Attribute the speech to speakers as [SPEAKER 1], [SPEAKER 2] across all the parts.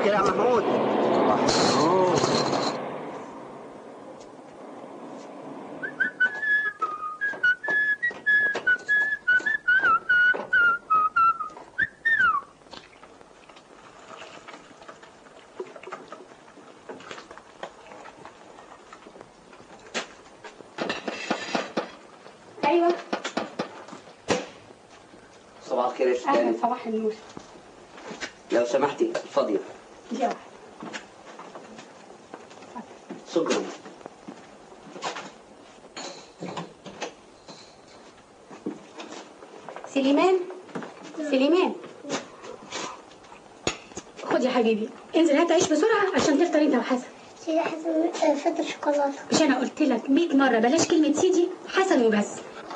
[SPEAKER 1] الخير يا محمود
[SPEAKER 2] ايوه
[SPEAKER 1] صباح الخير يا
[SPEAKER 2] اهلا
[SPEAKER 1] ستان
[SPEAKER 2] صباح النور
[SPEAKER 1] لو سمحتي فاضية
[SPEAKER 2] دي واحده
[SPEAKER 1] شكرا
[SPEAKER 2] سليمان سليمان خد يا حبيبي انزل هات عيش بسرعه عشان تفطر انت وحسن
[SPEAKER 3] سيدي حسن فطر شوكولاتة
[SPEAKER 2] مش انا قلت لك 100 مره بلاش كلمه سيدي حسن وبس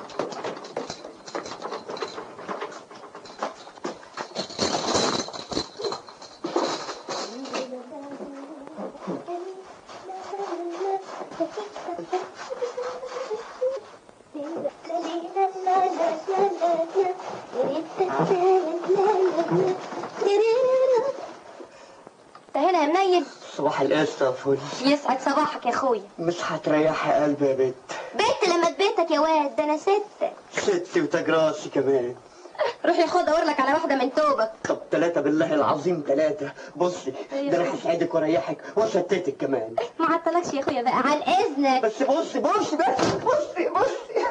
[SPEAKER 3] انت هنا يا منيل
[SPEAKER 4] صباح القشطة يا فل
[SPEAKER 3] يسعد صباحك يا اخويا
[SPEAKER 4] مش هتريحي قلبي يا بت
[SPEAKER 3] بيت لما بيتك يا واد ده انا ست
[SPEAKER 4] ستي وتاج راسي كمان
[SPEAKER 3] روح يا خد ادور لك على واحده من توبك
[SPEAKER 4] طب تلاتة بالله العظيم تلاتة بصي ده انا هسعدك واريحك واشتتك كمان
[SPEAKER 3] ما عطلكش يا اخويا بقى عن اذنك
[SPEAKER 4] بس بصي بصي بس بصي بصي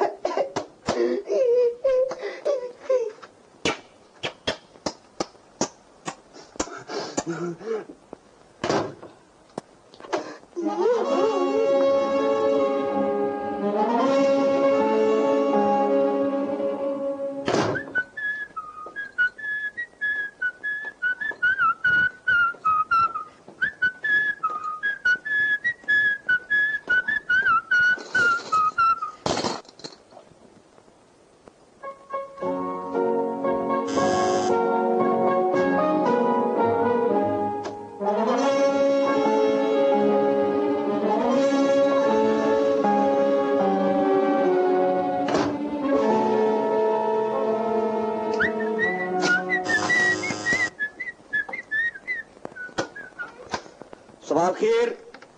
[SPEAKER 4] صباح الخير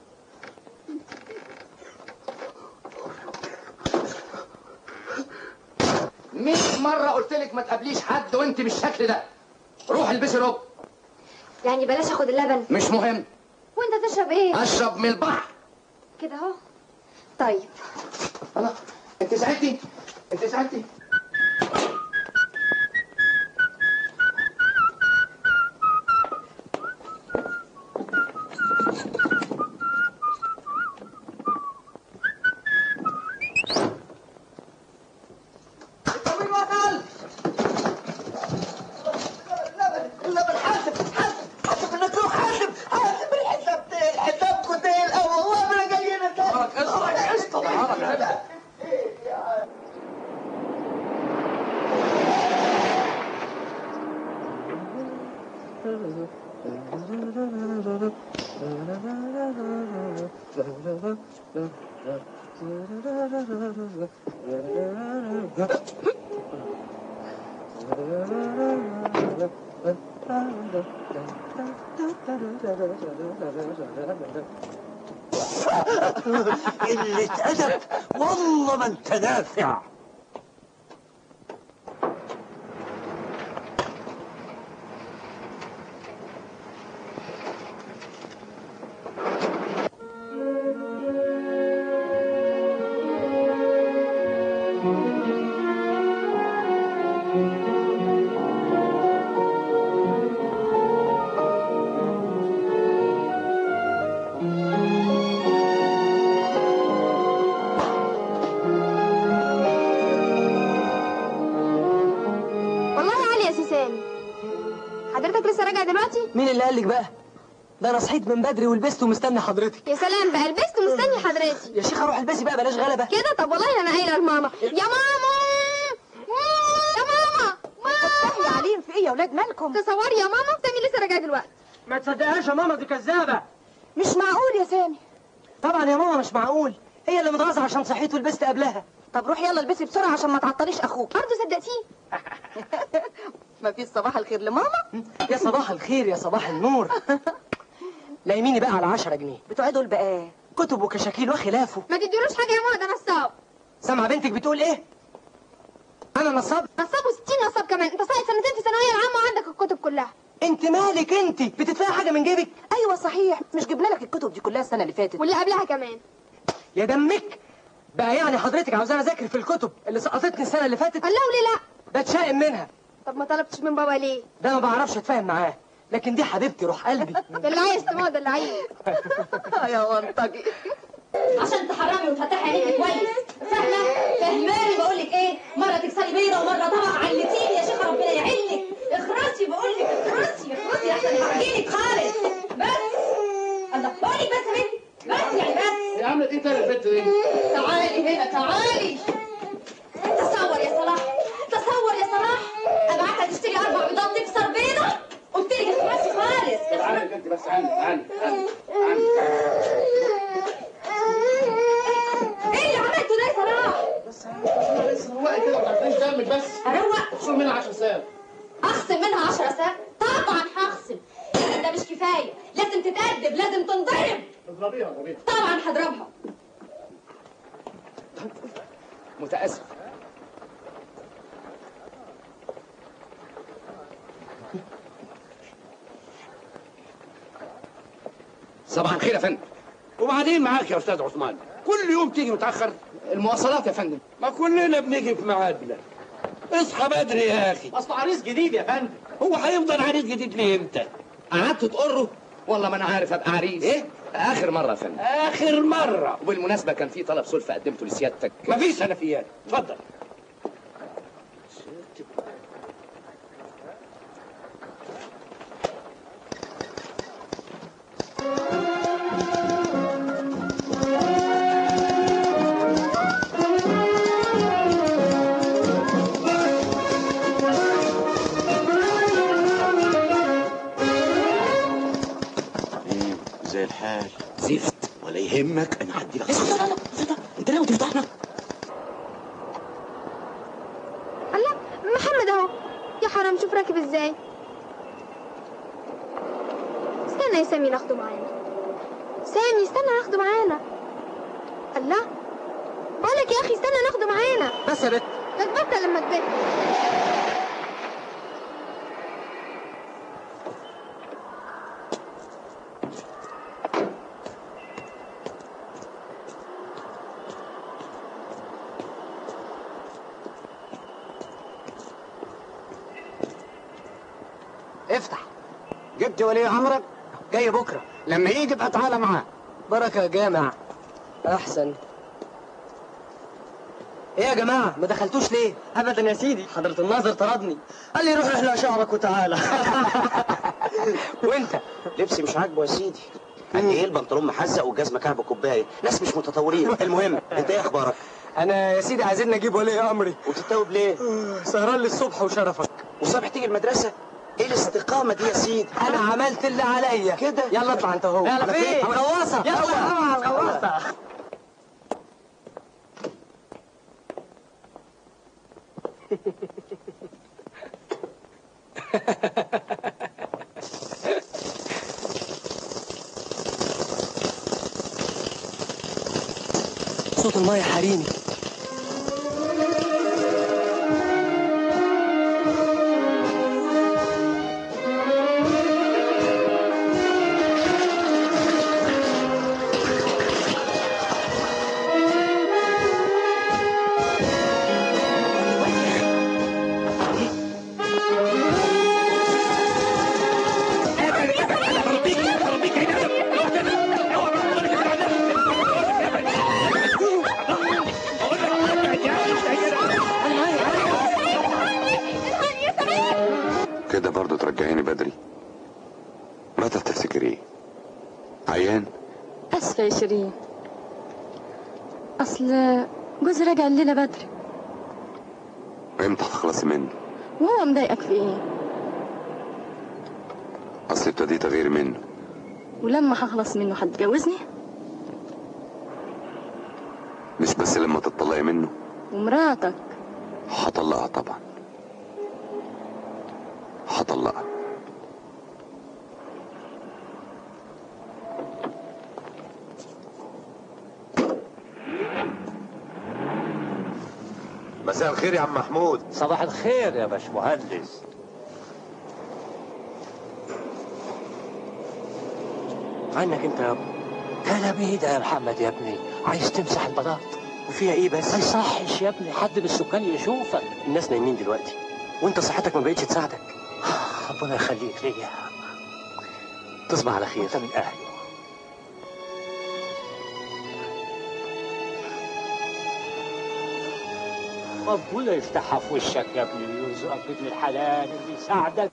[SPEAKER 5] مئة مرة قلت لك ما تقابليش حد وانت بالشكل ده روح البسي رب
[SPEAKER 3] يعني بلاش اخد اللبن
[SPEAKER 5] مش مهم
[SPEAKER 3] وانت تشرب ايه
[SPEAKER 5] اشرب من البحر
[SPEAKER 3] كده اهو طيب
[SPEAKER 5] الله انت زعلتي انت زعلتي الطبيب وصل
[SPEAKER 4] اللبن حاسب حاسب حاسب انك تروح حاسب حاسب الحساب تقل حسابكم تقل او والله ما انا جاي هنا تاني قلة أدب والله ما أنت نافع
[SPEAKER 3] والله عالي يا سيسان حضرتك لسه راجع دلوقتي
[SPEAKER 6] مين اللي قال لك بقى؟ ده انا صحيت من بدري ولبست ومستني حضرتك
[SPEAKER 3] يا سلام بقى لبست ومستني حضرتك
[SPEAKER 6] يا شيخه روح البسي بقى بلاش غلبه
[SPEAKER 3] كده طب والله انا قايله لماما يا ماما يا ماما ماما
[SPEAKER 7] يا عليم في ايه يا ولاد مالكم
[SPEAKER 3] تصوري يا ماما سامي لسه راجع دلوقتي
[SPEAKER 6] ما تصدقهاش يا ماما دي كذابه
[SPEAKER 7] مش معقول يا سامي
[SPEAKER 6] طبعا يا ماما مش معقول هي اللي متغاظه عشان صحيت ولبست قبلها
[SPEAKER 7] طب روح يلا البسي بسرعه عشان ما تعطليش اخوك
[SPEAKER 3] برضه صدقتيه
[SPEAKER 7] ما فيش صباح الخير لماما
[SPEAKER 6] يا صباح الخير يا صباح النور لايميني بقى على 10 جنيه
[SPEAKER 7] بتوع دول بقى ايه
[SPEAKER 6] كتب وكشاكيل وخلافه
[SPEAKER 3] ما تديلوش حاجه يا ماما ده نصاب
[SPEAKER 6] سامعه بنتك بتقول ايه انا نصاب
[SPEAKER 3] نصاب و60 نصاب كمان انت ساقط سنتين في الثانويه العامه وعندك الكتب كلها
[SPEAKER 6] انت مالك انت بتدفعي حاجه من جيبك
[SPEAKER 7] ايوه صحيح مش جبنا لك الكتب دي كلها السنه اللي فاتت
[SPEAKER 3] واللي قبلها كمان
[SPEAKER 6] يا دمك بقى يعني حضرتك عاوزاني اذاكر في الكتب اللي سقطتني السنه اللي فاتت
[SPEAKER 3] قال له وليه لا
[SPEAKER 6] ده اتشائم منها
[SPEAKER 3] طب ما طلبتش من بابا ليه
[SPEAKER 6] ده ما بعرفش اتفاهم معاه لكن دي حبيبتي روح قلبي
[SPEAKER 3] ده اللي عايز تموت ده اللي عايز
[SPEAKER 7] يا منطقي
[SPEAKER 8] عشان تحرمي وتفتحي عينيكي كويس فاهمه فهماني بقول لك ايه مره تكسري بيضه ومره طبق علتيني يا شيخه ربنا يعينك اخرسي بقول لك اخرسي اخرسي احسن هعجينك خالص بس الله بقول لك بس يا بنتي بس يعني بس
[SPEAKER 5] هي عملت ايه تاني البنت دي؟
[SPEAKER 8] تعالي هنا تعالي تصور يا صلاح تصور يا صلاح ابعتها تشتري اربع بيضات تكسر بيضه قلت لك اخرسي خالص
[SPEAKER 5] تعالي يا بنتي بس تعالي تعالي تعالي
[SPEAKER 8] ايه اللي عملته ده يا صلاح
[SPEAKER 5] بس بس روقي كده ما تعرفيش دمك بس
[SPEAKER 8] اروق
[SPEAKER 5] شو منها 10 ساعات
[SPEAKER 8] اخصم منها 10 ساعات طبعا هخصم لكن ده مش كفايه لازم تتأدب لازم تنضرب
[SPEAKER 5] اضربيها اضربيها
[SPEAKER 8] طبعا هضربها
[SPEAKER 5] متاسف صباح الخير يا فندم
[SPEAKER 9] وبعدين معاك يا استاذ عثمان كل يوم تيجي متاخر
[SPEAKER 5] المواصلات يا فندم
[SPEAKER 9] ما كلنا بنيجي في ميعادنا اصحى بدري يا اخي
[SPEAKER 5] اصل عريس جديد يا فندم
[SPEAKER 9] هو هيفضل عريس جديد ليه امتى
[SPEAKER 5] قعدت تقره والله ما انا عارف ابقى عريس
[SPEAKER 9] إيه؟
[SPEAKER 5] اخر مره يا فندم
[SPEAKER 9] اخر مره
[SPEAKER 5] وبالمناسبه كان في طلب سلفه قدمته لسيادتك
[SPEAKER 9] مفيش سلفيات اتفضل
[SPEAKER 10] زي الحال
[SPEAKER 9] زفت
[SPEAKER 10] ولا يهمك انا هدي لك
[SPEAKER 9] انت ناوي تفتحنا
[SPEAKER 3] الله محمد اهو يا حرام شوف راكب ازاي استنى يا سامي ناخده معانا سامي استنى ناخده معانا الله بقولك يا اخي استنى ناخده معانا
[SPEAKER 6] بس يا بت
[SPEAKER 3] ما تبطل لما تبت
[SPEAKER 6] افتح
[SPEAKER 10] جبت ولي امرك
[SPEAKER 6] جاي بكره
[SPEAKER 10] لما يجي ابقى تعالى معاه
[SPEAKER 6] بركه يا جامع احسن ايه يا جماعه ما دخلتوش ليه ابدا يا سيدي حضره الناظر طردني قال لي روح احلق شعرك وتعالى وانت
[SPEAKER 10] لبسي مش عاجبه يا سيدي قد ايه البنطلون محزق والجزمه كعب كوبايه ناس مش متطورين المهم انت ايه اخبارك
[SPEAKER 6] انا يا سيدي عايزين نجيب ولي امري
[SPEAKER 10] وتتوب ليه
[SPEAKER 6] سهران للصبح وشرفك
[SPEAKER 10] وصبح تيجي المدرسه ايه الاستقامه دي يا سيدي
[SPEAKER 6] انا عملت اللي عليا
[SPEAKER 10] كده؟
[SPEAKER 6] يلا اطلع انت اهو
[SPEAKER 10] يلا
[SPEAKER 6] على
[SPEAKER 10] فين؟
[SPEAKER 6] غواصه يلا على الغواصه صوت المايه حريمي
[SPEAKER 11] كده برضه ترجعيني بدري متى تفتكري عيان
[SPEAKER 12] أسفة يا شيرين أصل جوزي راجع الليلة بدري
[SPEAKER 11] امتى هتخلصي منه
[SPEAKER 12] وهو مضايقك في إيه
[SPEAKER 11] اصل ابتديت اغير منه
[SPEAKER 12] ولما هخلص منه هتجوزني
[SPEAKER 11] مش بس لما تطلعي منه
[SPEAKER 12] ومراتك
[SPEAKER 11] هطلقها طبعا هطلقها
[SPEAKER 13] مساء الخير يا عم محمود
[SPEAKER 9] صباح الخير يا باشمهندس عنك انت يا ابني كلام ايه ده يا محمد يا ابني عايز تمسح البلاط
[SPEAKER 10] وفيها ايه بس
[SPEAKER 9] ما يصحش يا ابني حد من السكان يشوفك
[SPEAKER 10] الناس نايمين دلوقتي وانت صحتك ما بقتش تساعدك
[SPEAKER 9] ربنا يخليك ليا
[SPEAKER 10] تصبح على خير
[SPEAKER 9] انت من اهلي ربنا يفتحها في وشك يا ابني ويرزقك ابن الحلال اللي يساعدك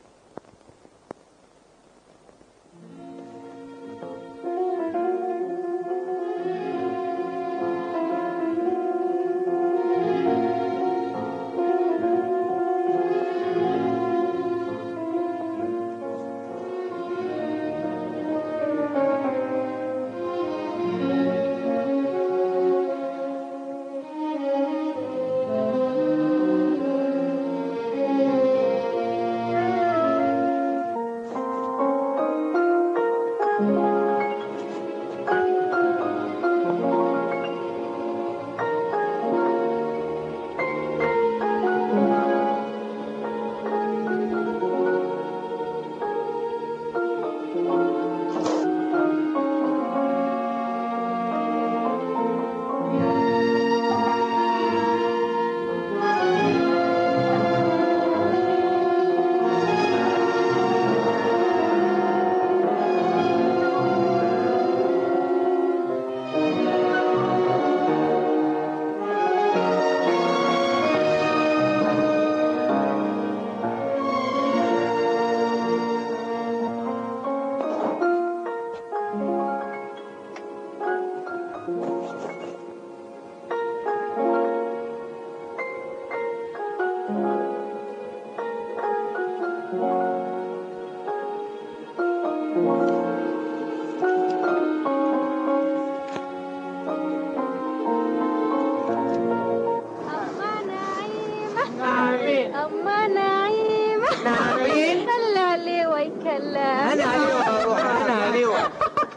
[SPEAKER 3] أما نعيمة
[SPEAKER 6] نعمين.
[SPEAKER 3] هلا عليه ويكلم
[SPEAKER 6] انا عليوة اروح انا عليوة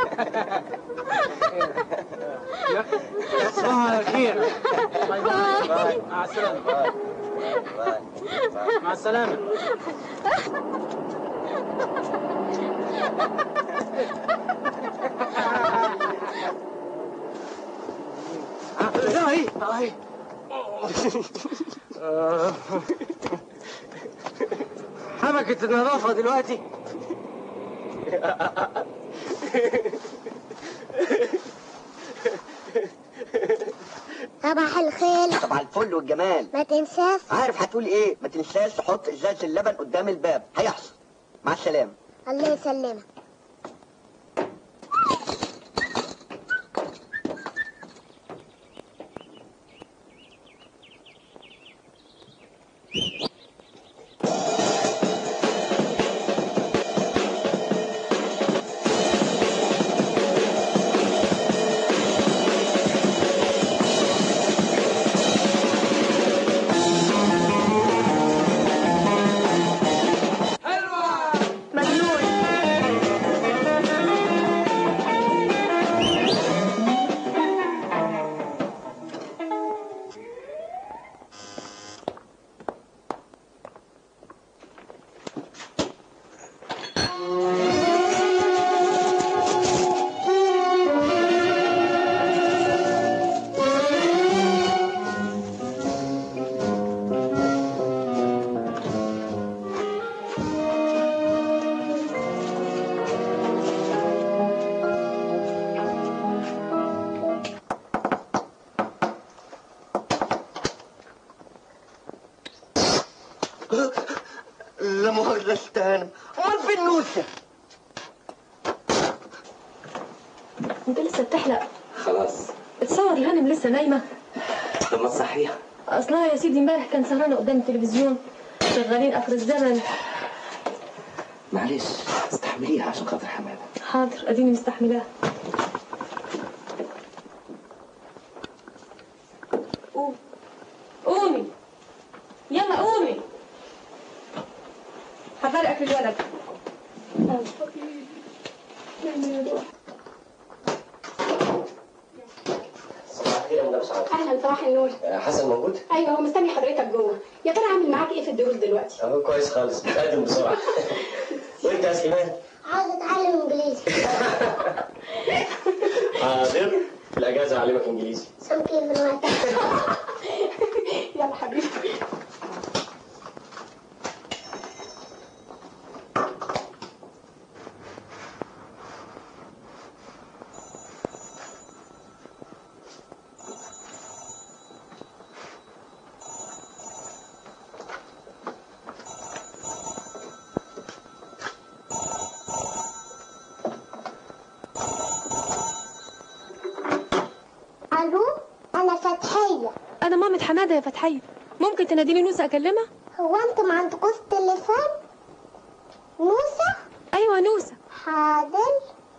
[SPEAKER 6] تصبحوا على خير باي باي مع السلامة مع السلامة اي اي حبكة النظافة دلوقتي
[SPEAKER 14] صباح الخير
[SPEAKER 4] طبعا الفل والجمال
[SPEAKER 14] ما تنساش
[SPEAKER 4] عارف هتقول ايه ما تنساش تحط ازازه اللبن قدام الباب هيحصل مع السلامه
[SPEAKER 14] الله يسلمك
[SPEAKER 4] لا مؤاخذة استهانم امال فين نوسة؟
[SPEAKER 8] انت لسه بتحلق
[SPEAKER 10] خلاص
[SPEAKER 8] اتصور الهانم لسه نايمه
[SPEAKER 10] طب ما تصحيها
[SPEAKER 8] اصلها يا سيدي امبارح كان سهرانه قدام التلفزيون شغالين اخر الزمن
[SPEAKER 10] معلش استحمليها عشان خاطر حماده
[SPEAKER 8] حاضر اديني مستحملاه قوم قومي يلا قومي حضري اكل الولد
[SPEAKER 10] صباح الخير يا
[SPEAKER 6] فندم سعادتك
[SPEAKER 2] اهلا صباح النور
[SPEAKER 6] حسن موجود؟
[SPEAKER 2] ايوه هو مستني حضرتك جوه يا ترى عامل معاك ايه في الدروس دلوقتي
[SPEAKER 6] اهو كويس خالص بتقدم بسرعه وانت يا سليمان؟
[SPEAKER 3] عاوز اتعلم انجليزي
[SPEAKER 6] حاضر في الاجازه اعلمك انجليزي
[SPEAKER 3] سمكي من وقتها
[SPEAKER 2] يلا حبيبي
[SPEAKER 3] الو انا فتحيه
[SPEAKER 13] انا مامة حماده يا فتحيه ممكن تناديني نوسه اكلمها
[SPEAKER 3] هو انتم عندكوش تليفون موسى
[SPEAKER 13] ايوه نوسه
[SPEAKER 3] حاضر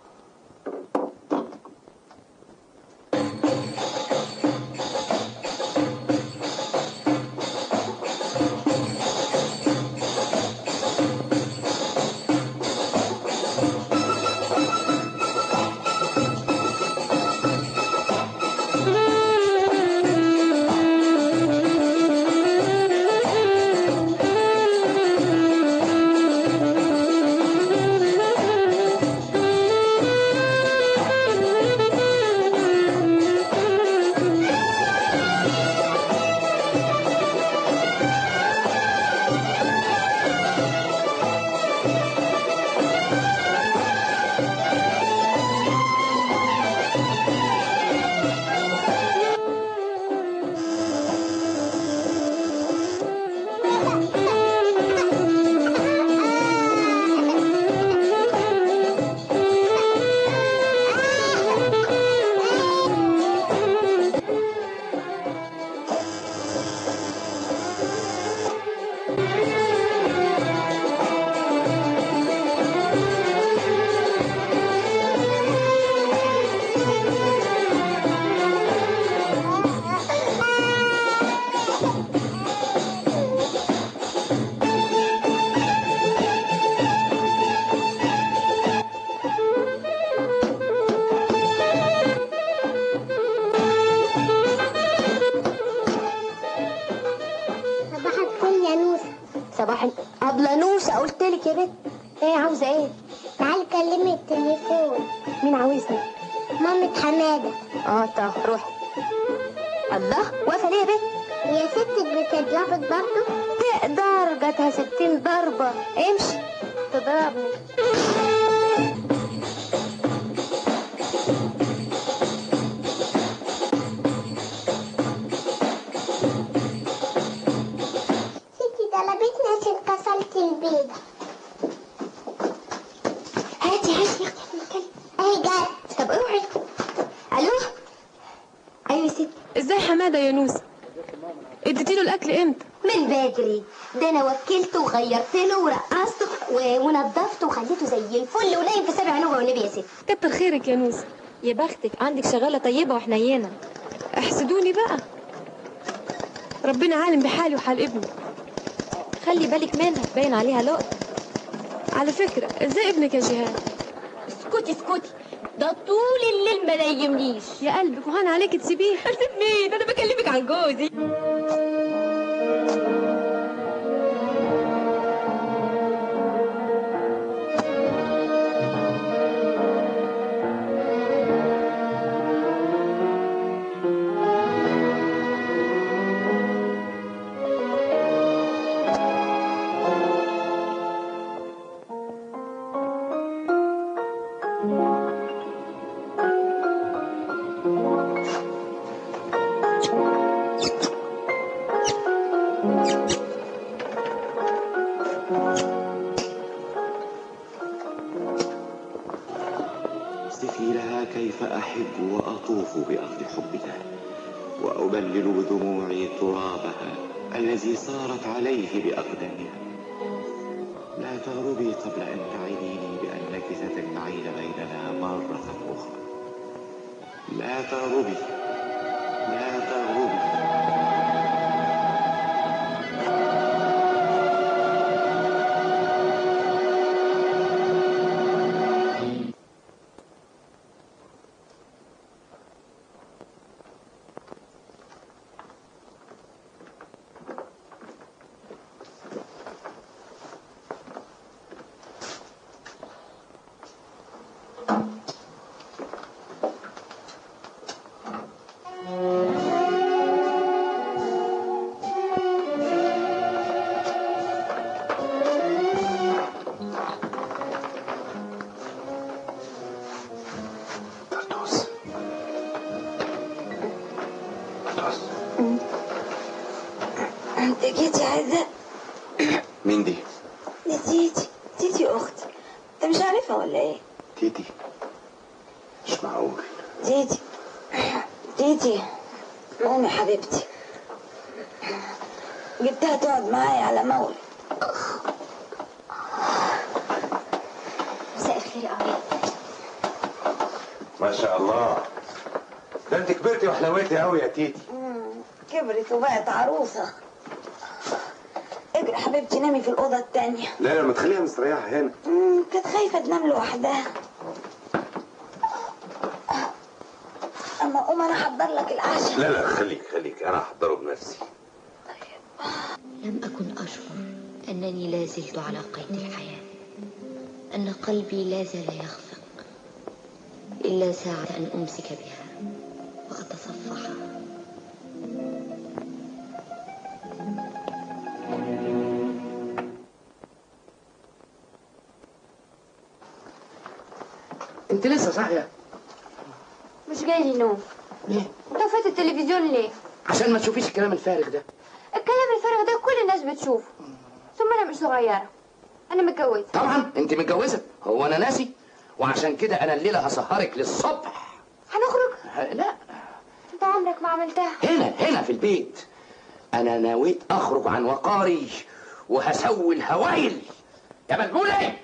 [SPEAKER 3] صباح الفل يا نوسة
[SPEAKER 14] صباح ال- أبلة نوسة قلت لك يا بنت ايه عاوزة ايه؟
[SPEAKER 3] تعالي كلمي التليفون
[SPEAKER 14] مين عاوزني؟
[SPEAKER 3] مامة حمادة
[SPEAKER 14] اه طب روحي الله واقفة ليه يا بنت؟
[SPEAKER 3] هي ستك بتضربك برضه؟
[SPEAKER 14] تقدر جاتها ستين ضربة امشي تضربني
[SPEAKER 3] ستي طلبتني عشان كسرت البيضة
[SPEAKER 14] هاتي هاتي يا اختي احنا نتكلم
[SPEAKER 3] اهي جت
[SPEAKER 14] طب اوعي الو ايوه يا ستي
[SPEAKER 13] ازاي حماده يا نوسه اديتي له الاكل امتى
[SPEAKER 14] من بدري ده انا وكلته وغيرت له ورقصته و- ونضفته وخليته زي الفل ونايم في سبع نوبه والنبي يا ستي
[SPEAKER 13] كتر خيرك يا نوسه
[SPEAKER 8] يا بختك عندك شغالة طيبة وحنينة
[SPEAKER 13] احسدوني بقى ربنا عالم بحالي وحال ابني
[SPEAKER 8] خلي بالك منها باين عليها لقط
[SPEAKER 13] على فكره ازاي ابنك يا جهاد
[SPEAKER 14] اسكتي اسكتي ده طول الليل ما نيمنيش
[SPEAKER 13] يا قلبك وهان عليك تسيبيه
[SPEAKER 14] اسيب مين انا بكلمك عن جوزي
[SPEAKER 15] اصفي لها كيف أحب وأطوف بأرض حبها وأبلل بدموعي ترابها الذي صارت عليه بأقدامها لا تغربي قبل أن تعديني بأنك ستجمعين بيننا مرة أخرى لا تغربي لا تغربي
[SPEAKER 16] انت جيتي عزة
[SPEAKER 11] مين دي؟
[SPEAKER 16] دي تيتي تيتي اختي انت مش عارفها ولا ايه
[SPEAKER 11] تيتي مش معقول
[SPEAKER 16] تيتي تيتي قومي حبيبتي جبتها تقعد معايا على مولد
[SPEAKER 14] مساء الخير يا قمر
[SPEAKER 11] ما شاء الله ده انت كبرتي وحلويتي قوي يا تيتي
[SPEAKER 16] كبرت وبقت عروسة اجري حبيبتي نامي في الأوضة التانية
[SPEAKER 11] لا لما تخليها مستريحه هنا
[SPEAKER 16] مم، كانت خايفة تنام لوحدها أما قوم أنا أحضر لك العشاء
[SPEAKER 11] لا لا خليك خليك انا هحضره بنفسي
[SPEAKER 17] لم أكن أشعر أنني لا زلت على قيد الحياة أن قلبي لا زال يخفق إلا ساعة أن أمسك بها وأتصفح
[SPEAKER 5] انت لسه صاحيه
[SPEAKER 3] مش جاي لي نوم
[SPEAKER 5] ليه
[SPEAKER 3] طفيت التلفزيون ليه
[SPEAKER 5] عشان ما تشوفيش الكلام الفارغ ده
[SPEAKER 3] الكلام الفارغ ده كل الناس بتشوفه ثم انا مش صغيره انا متجوزه
[SPEAKER 5] طبعا انت متجوزه هو انا ناسي وعشان كده انا الليله هسهرك للصبح
[SPEAKER 3] هنخرج
[SPEAKER 5] ه- لا
[SPEAKER 3] انت عمرك ما عملتها
[SPEAKER 5] هنا هنا في البيت انا نويت اخرج عن وقاري وهسوي الهوايل يا مدبولة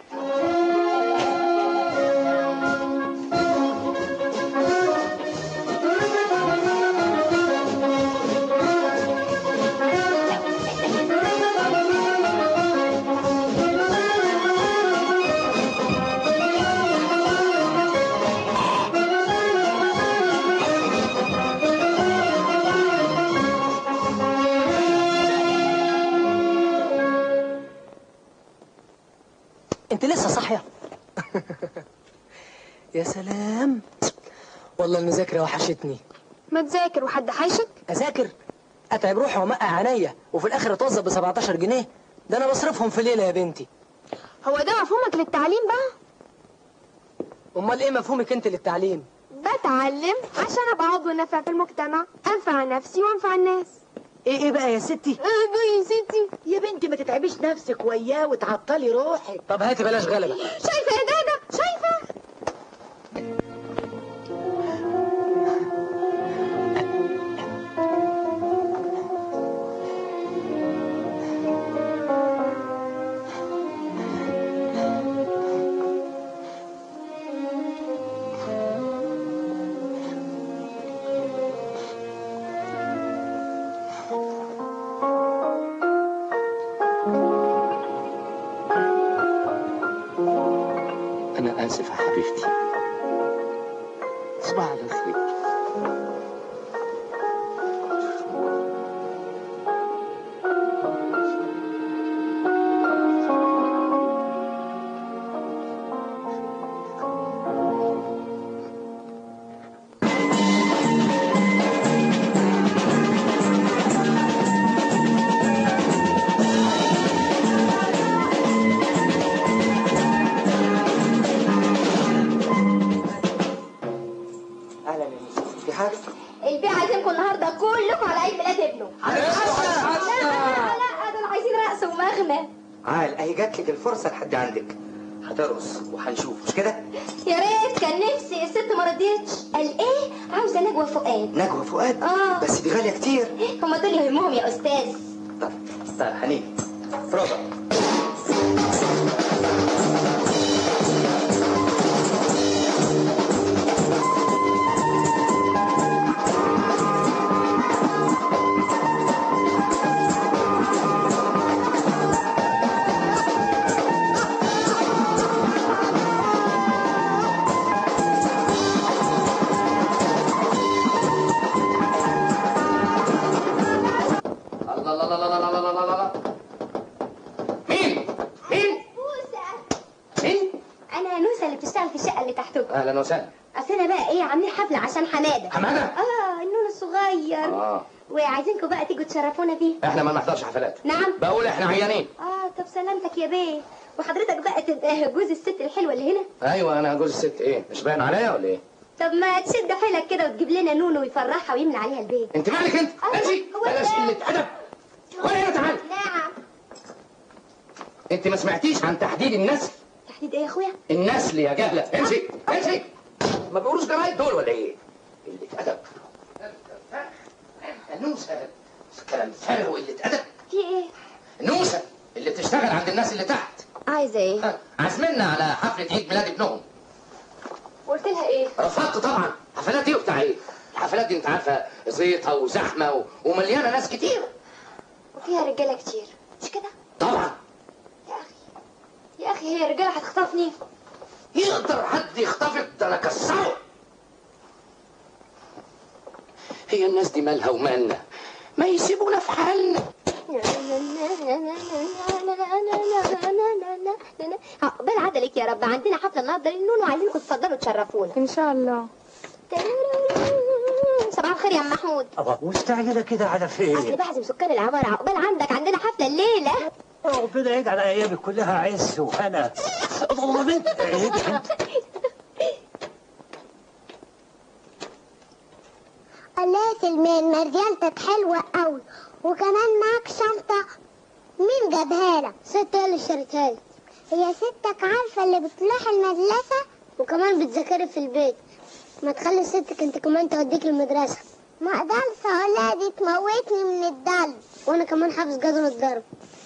[SPEAKER 6] انت لسه صاحيه يا سلام والله المذاكره وحشتني
[SPEAKER 3] ما تذاكر وحد حيشك
[SPEAKER 6] اذاكر اتعب روحي وامقع عينيا وفي الاخر اتوظف ب 17 جنيه ده انا بصرفهم في ليله يا بنتي
[SPEAKER 3] هو ده مفهومك للتعليم بقى
[SPEAKER 6] امال ايه مفهومك انت للتعليم
[SPEAKER 3] بتعلم عشان ابقى عضو نافع في المجتمع انفع نفسي وانفع الناس
[SPEAKER 6] ايه ايه بقى يا ستي
[SPEAKER 3] ايه يا ستي
[SPEAKER 18] يا بنتي ما تتعبيش نفسك وياه وتعطلي روحك
[SPEAKER 6] طب هاتي بلاش غلبه
[SPEAKER 3] شايفه يا دادا شايفه
[SPEAKER 5] انا اسف يا حبيبتي صباح على خير
[SPEAKER 6] اهلا يا ميس في حاجه
[SPEAKER 14] البيع عازمكم النهارده كلكم على عيد ميلاد ابنه لا لا لا دول عايزين رقص ومغنى
[SPEAKER 19] عال اهي جات لك الفرصه لحد عندك هترقص وهنشوف مش كده
[SPEAKER 14] يا ريت كان نفسي الست ما رضيتش قال ايه عاوزه نجوى فؤاد
[SPEAKER 19] نجوى فؤاد
[SPEAKER 14] اه
[SPEAKER 19] بس دي غاليه كتير
[SPEAKER 14] هما دول يهمهم يا استاذ
[SPEAKER 19] طيب هنيجي بروفا
[SPEAKER 5] الله الله الله الله الله الله الله مين؟ مين؟ مين؟
[SPEAKER 14] انا نوسه اللي بتشتغل في الشقه اللي تحتكم
[SPEAKER 5] اهلا وسهلا
[SPEAKER 14] اصل انا بقى ايه عاملين حفله عشان حماده
[SPEAKER 5] حمادة؟
[SPEAKER 14] اه النون الصغير
[SPEAKER 5] اه
[SPEAKER 14] وعايزينكم بقى تيجوا تشرفونا بيه
[SPEAKER 5] احنا ما نحضرش حفلات
[SPEAKER 14] نعم
[SPEAKER 5] بقول احنا عيانين
[SPEAKER 14] اه طب سلامتك يا بيه وحضرتك بقى تبقى جوز الست الحلوه اللي هنا
[SPEAKER 5] ايوه انا جوز الست ايه مش باين عليا ولا ايه
[SPEAKER 14] طب ما تشد حيلك كده وتجيب لنا نونو ويفرحها ويملى عليها البيت
[SPEAKER 5] انت مالك انت امشي بلاش قله ادب ولا هنا تعالى
[SPEAKER 14] نعم
[SPEAKER 5] انت ما سمعتيش عن تحديد النسل
[SPEAKER 14] تحديد ايه يا اخويا
[SPEAKER 5] النسل يا جهله امشي امشي ما بيقولوش جرايد دول ولا ايه قله ادب النوسه كلام فارغ وقله ادب
[SPEAKER 14] في ايه
[SPEAKER 5] النوسه اللي بتشتغل عند الناس اللي تحت
[SPEAKER 14] عايزه ايه
[SPEAKER 5] عازمنا على حفله عيد ميلاد ابنهم
[SPEAKER 14] قلت لها ايه
[SPEAKER 5] رفضت طبعا حفلات ايه وبتاع ايه الحفلات دي انت عارفه زيطه وزحمه و... ومليانه ناس كتير
[SPEAKER 14] وفيها رجاله كتير مش كده
[SPEAKER 5] طبعا
[SPEAKER 14] يا اخي هي رجاله هتخطفني
[SPEAKER 5] يقدر حد يخطفك ده انا كسره هي الناس دي مالها ومالنا ما يسيبونا في حالنا
[SPEAKER 14] عقبال عدلك يا رب عندنا حفله النهارده للنون وعايزينكم تفضلوا تشرفونا
[SPEAKER 13] ان شاء الله
[SPEAKER 14] صباح الخير يا أم محمود
[SPEAKER 9] الله مستعجلة كده على
[SPEAKER 14] اصل
[SPEAKER 9] فين؟
[SPEAKER 14] بعزم سكان العماره عقبال عندك عندنا حفله الليله
[SPEAKER 9] ربنا يجعل ايامك كلها عز وهنا الله بنت عيب انت
[SPEAKER 3] الله يا سلمان مرجانتك حلوة قوي وكمان معاك شنطة مين جابها لك؟ ست اللي اشتريتها لي هي ستك عارفة اللي بتروح المدرسة وكمان بتذاكري في البيت ما تخلي ستك انت كمان توديك المدرسة ما اقدرش اقولها دي تموتني من الضل وانا كمان حافظ جدول الضرب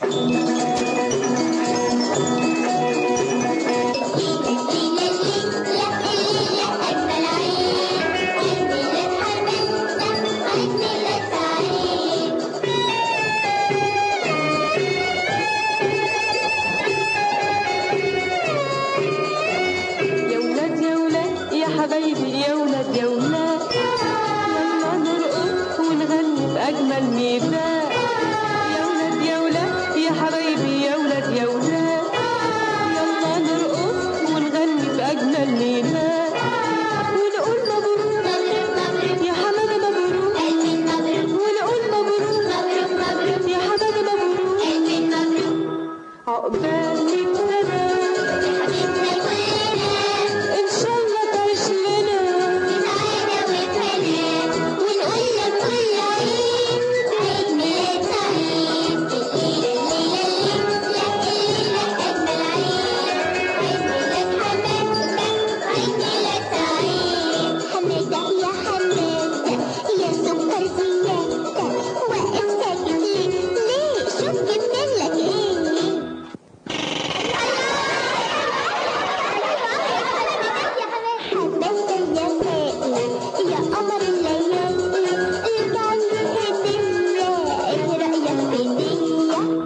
[SPEAKER 13] يا ولاد يا ولاد يا حبايبي يا ولاد يا ولاد يلا نرقص ونغني بأجمل ميزان يا ولاد يا ولاد يا حبايبي يا ولاد يا ولاد يلا نرقص ونغني بأجمل ميزان ونقول مبروك يا حمادة مبروك ونقول مبروك يا حمادة مبروك عقبالك سنة إن شاء الله تعيش لنا ونقول لك كل عيد عيد ميلاد سعيد الليلة الليلة الليلة أجمل عيد عيد ميلاد حماد عيد ميلاد سعيد حمادة يا حمادة يا سكر زيادة واقف ساكت ليه ليه شوف جبنا لك ايه حبيت يا سائل يا قمر الليالي لك عندي هدية ايه رأيك في دي؟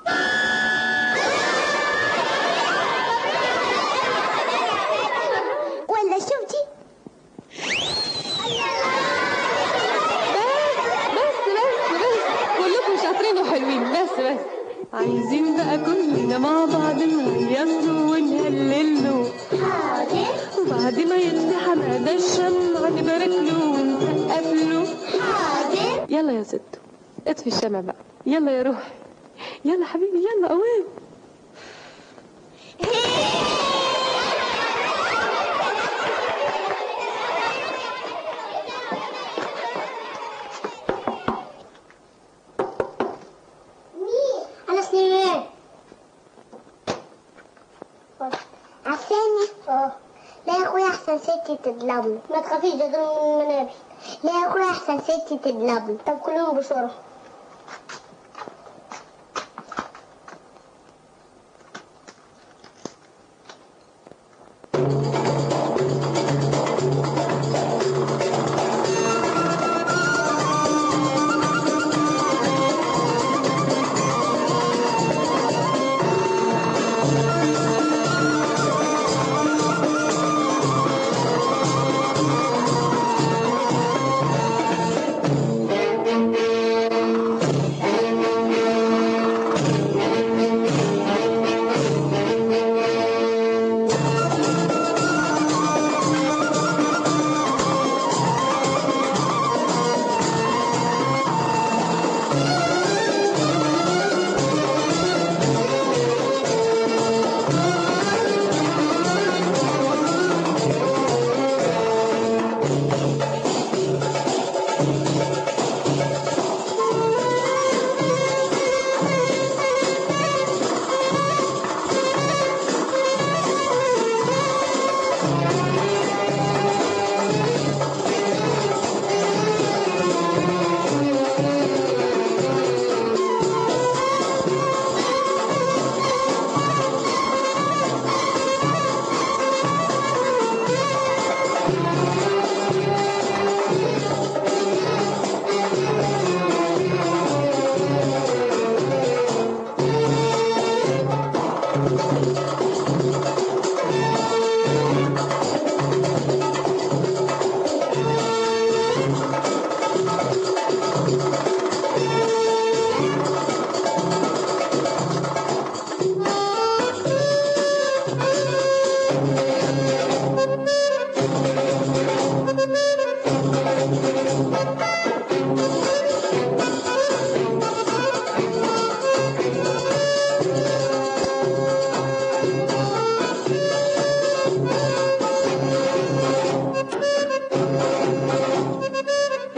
[SPEAKER 13] ولا شفتي؟ بس بس بس كلكم شاطرين وحلوين بس بس عايزين بقى كلنا مع بعض نهيص له ونهلل له
[SPEAKER 3] حاضر
[SPEAKER 13] وبعد ما يطفي حمادة الشمع نبارك له ونسقف له
[SPEAKER 3] حاضر
[SPEAKER 13] يلا يا ست اطفي الشمع بقى يلا يا روحي يلا حبيبي يلا قوام
[SPEAKER 3] أنا سليمان عساني اه لا يا اخويا احسن ستي تضربني ما تخافيش ده دول من المنابر لا يا اخويا احسن ستي تضربني طب كلهم بسرعه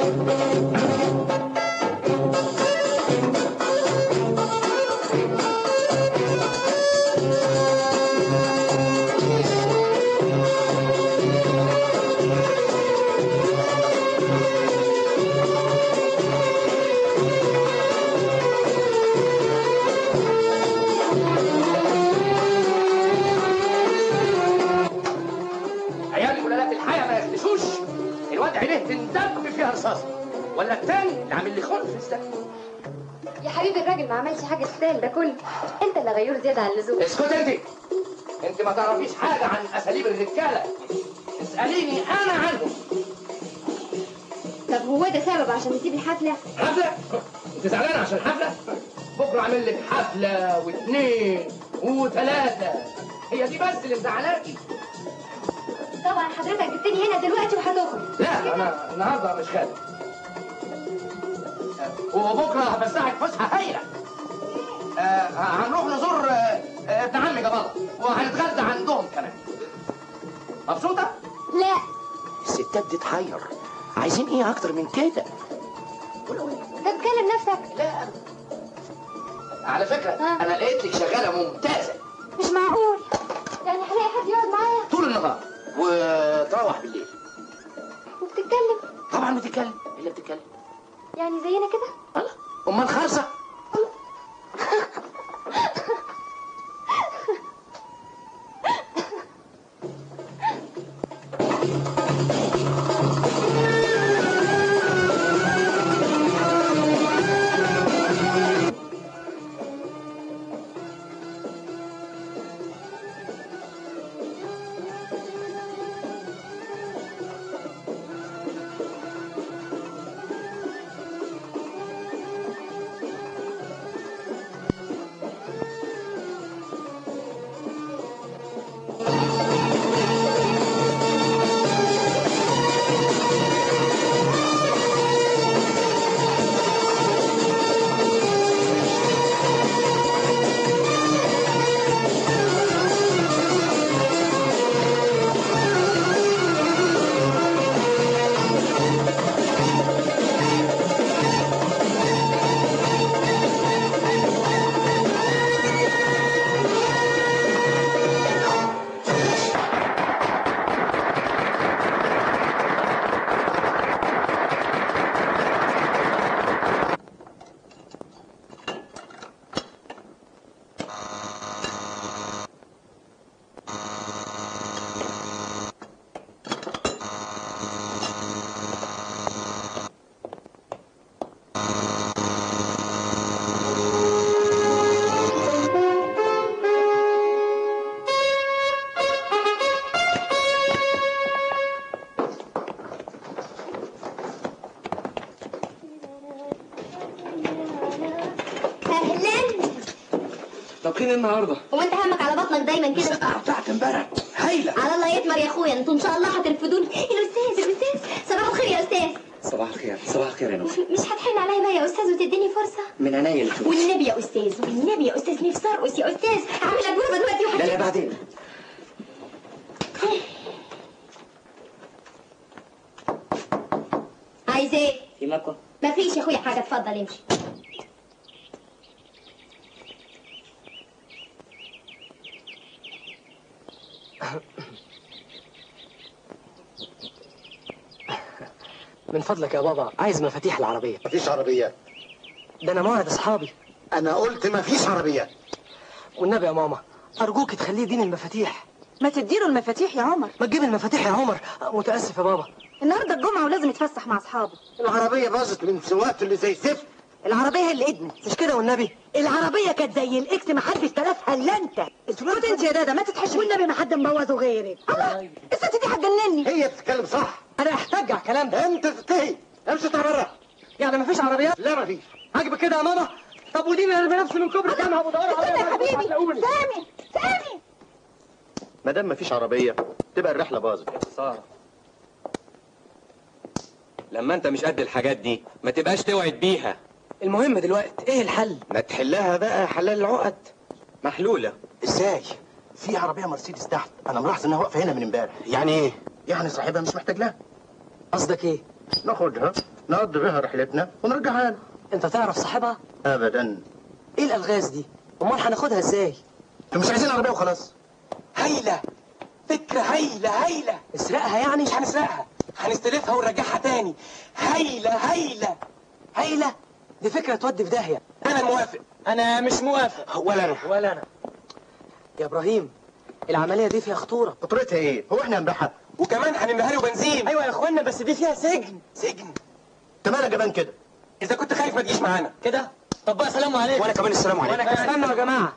[SPEAKER 5] عيال ولادات الحياه ما يخدشوش الواد عينيه تندب فيها رصاصه ولا التاني اللي عامل لي خنفس ده
[SPEAKER 20] يا حبيبي الراجل ما عملش حاجه تستاهل ده كله انت اللي غيور زياده عن اللزوم
[SPEAKER 5] اسكت انت انت ما تعرفيش حاجه عن اساليب الرجاله اساليني انا عنهم
[SPEAKER 20] طب هو ده سبب عشان نسيب الحفله
[SPEAKER 5] حفله انت زعلان عشان حفله بكره اعمل لك حفله واثنين وثلاثه هي دي بس اللي مزعلاكي
[SPEAKER 20] طبعا حضرتك جبتني هنا دلوقتي وهتخرج
[SPEAKER 5] لا انا النهارده مش خارج وبكره هفسحك فسحه هايله آه، هنروح نزور آه، آه، ابن عمي جبار وهنتغدى عندهم كمان مبسوطه؟
[SPEAKER 14] لا
[SPEAKER 5] الستات دي تحير عايزين ايه اكتر من كده
[SPEAKER 20] طب كلم نفسك
[SPEAKER 5] لا على فكره انا لقيت لك شغاله ممتازه
[SPEAKER 20] مش معقول يعني هلاقي حد يقعد معايا
[SPEAKER 5] طول النهار وتروح بالليل
[SPEAKER 20] وبتتكلم
[SPEAKER 5] طبعا بتتكلم إيه اللي بتتكلم
[SPEAKER 20] يعني زينا كده
[SPEAKER 5] امال خالصه
[SPEAKER 14] اهلا
[SPEAKER 6] طابخين النهارده
[SPEAKER 14] هو انت همك على بطنك دايما كده
[SPEAKER 5] بتاعت امبارح هايله
[SPEAKER 14] على الله يتمر يا اخويا انتوا ان شاء الله هترفدوني الاستاذ الاستاذ صباح الخير يا استاذ
[SPEAKER 19] صباح الخير صباح الخير يا نور
[SPEAKER 14] مش هتحن عليا بقى يا استاذ وتديني فرصه
[SPEAKER 19] من عينيا اللي تشوف
[SPEAKER 14] والنبي يا استاذ والنبي يا استاذ نفسي ارقص يا استاذ هعمل لك بروفه دلوقتي
[SPEAKER 19] لا لا
[SPEAKER 14] وهجيب
[SPEAKER 19] بعدين
[SPEAKER 14] عايز ايه
[SPEAKER 19] في مكوى
[SPEAKER 14] مفيش يا اخويا حاجه اتفضل امشي
[SPEAKER 6] من فضلك يا بابا عايز مفاتيح العربية
[SPEAKER 10] مفيش عربيات
[SPEAKER 6] ده أنا موعد أصحابي
[SPEAKER 10] أنا قلت مفيش عربيات
[SPEAKER 6] والنبي يا ماما أرجوك تخليه يديني المفاتيح
[SPEAKER 7] ما تديله المفاتيح يا عمر
[SPEAKER 6] ما تجيب المفاتيح يا عمر متأسف يا بابا
[SPEAKER 7] النهارده الجمعه ولازم يتفسح مع اصحابه
[SPEAKER 10] العربية باظت من سواقته اللي زي الزفت
[SPEAKER 7] العربيه هي اللي ادمت
[SPEAKER 6] مش كده والنبي
[SPEAKER 18] العربية كانت زي الاكس ما حدش تلفها الا انت
[SPEAKER 7] اسكت انت يا دادا ما تتحشمي
[SPEAKER 18] والنبي ما حد مبوظه غيرك
[SPEAKER 7] الست دي هتجنني
[SPEAKER 10] هي بتتكلم صح
[SPEAKER 6] أنا أحتاج على الكلام ده
[SPEAKER 10] أنت تنتهي امشي اطلع بره
[SPEAKER 6] يعني مفيش عربيات
[SPEAKER 10] لا مفيش
[SPEAKER 6] عاجبك كده يا ماما طب وديني أنا بنفسي من كوبري الجامعة بدور على
[SPEAKER 18] يا حبيبي سامي سامي
[SPEAKER 10] ما دام مفيش عربية تبقى الرحلة باظت
[SPEAKER 19] سارة لما انت مش قد الحاجات دي ما تبقاش توعد بيها
[SPEAKER 6] المهم دلوقتي إيه الحل؟
[SPEAKER 10] ما تحلها بقى حلال العقد
[SPEAKER 19] محلولة
[SPEAKER 10] ازاي؟ في عربية مرسيدس تحت أنا ملاحظ إنها واقفة هنا من امبارح
[SPEAKER 19] يعني ايه
[SPEAKER 10] يعني صاحبها مش محتاج لها
[SPEAKER 6] قصدك إيه؟
[SPEAKER 10] ناخدها نقضي بها رحلتنا ونرجعها له
[SPEAKER 6] انت تعرف صاحبها
[SPEAKER 10] ابدا
[SPEAKER 6] ايه الالغاز دي امال هناخدها ازاي
[SPEAKER 10] انتوا مش عايزين عربيه وخلاص
[SPEAKER 5] هايلة فكرة هايلة هايلة
[SPEAKER 6] نسرقها يعني
[SPEAKER 5] مش هنسرقها هنستلفها ونرجعها تاني هايلة هايلة
[SPEAKER 6] هايله دي فكره تودي في داهيه
[SPEAKER 5] أنا موافق
[SPEAKER 6] انا مش موافق
[SPEAKER 10] ولا انا
[SPEAKER 6] ولا انا يا ابراهيم العمليه دي فيها خطوره
[SPEAKER 10] خطورتها ايه هو احنا هنبيعها
[SPEAKER 5] وكمان هنملاها له بنزين
[SPEAKER 6] ايوه يا اخوانا بس دي فيها سجن
[SPEAKER 5] سجن
[SPEAKER 10] انت مالك جبان كده
[SPEAKER 5] إذا كنت خايف ما تجيش معانا
[SPEAKER 6] كده طب بقى سلام عليكم
[SPEAKER 10] وانا كمان السلام عليكم
[SPEAKER 6] وانا كمان استنوا يا جماعه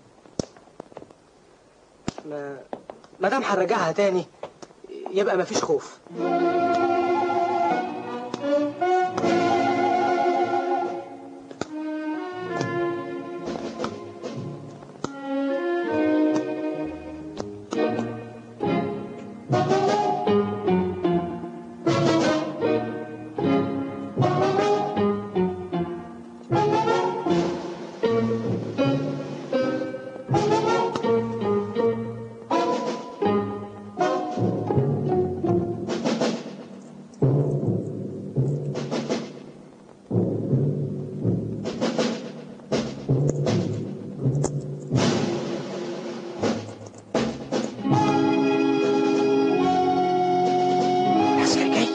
[SPEAKER 6] ما ما دام هنرجعها تاني يبقى مفيش خوف
[SPEAKER 10] عسكري جاي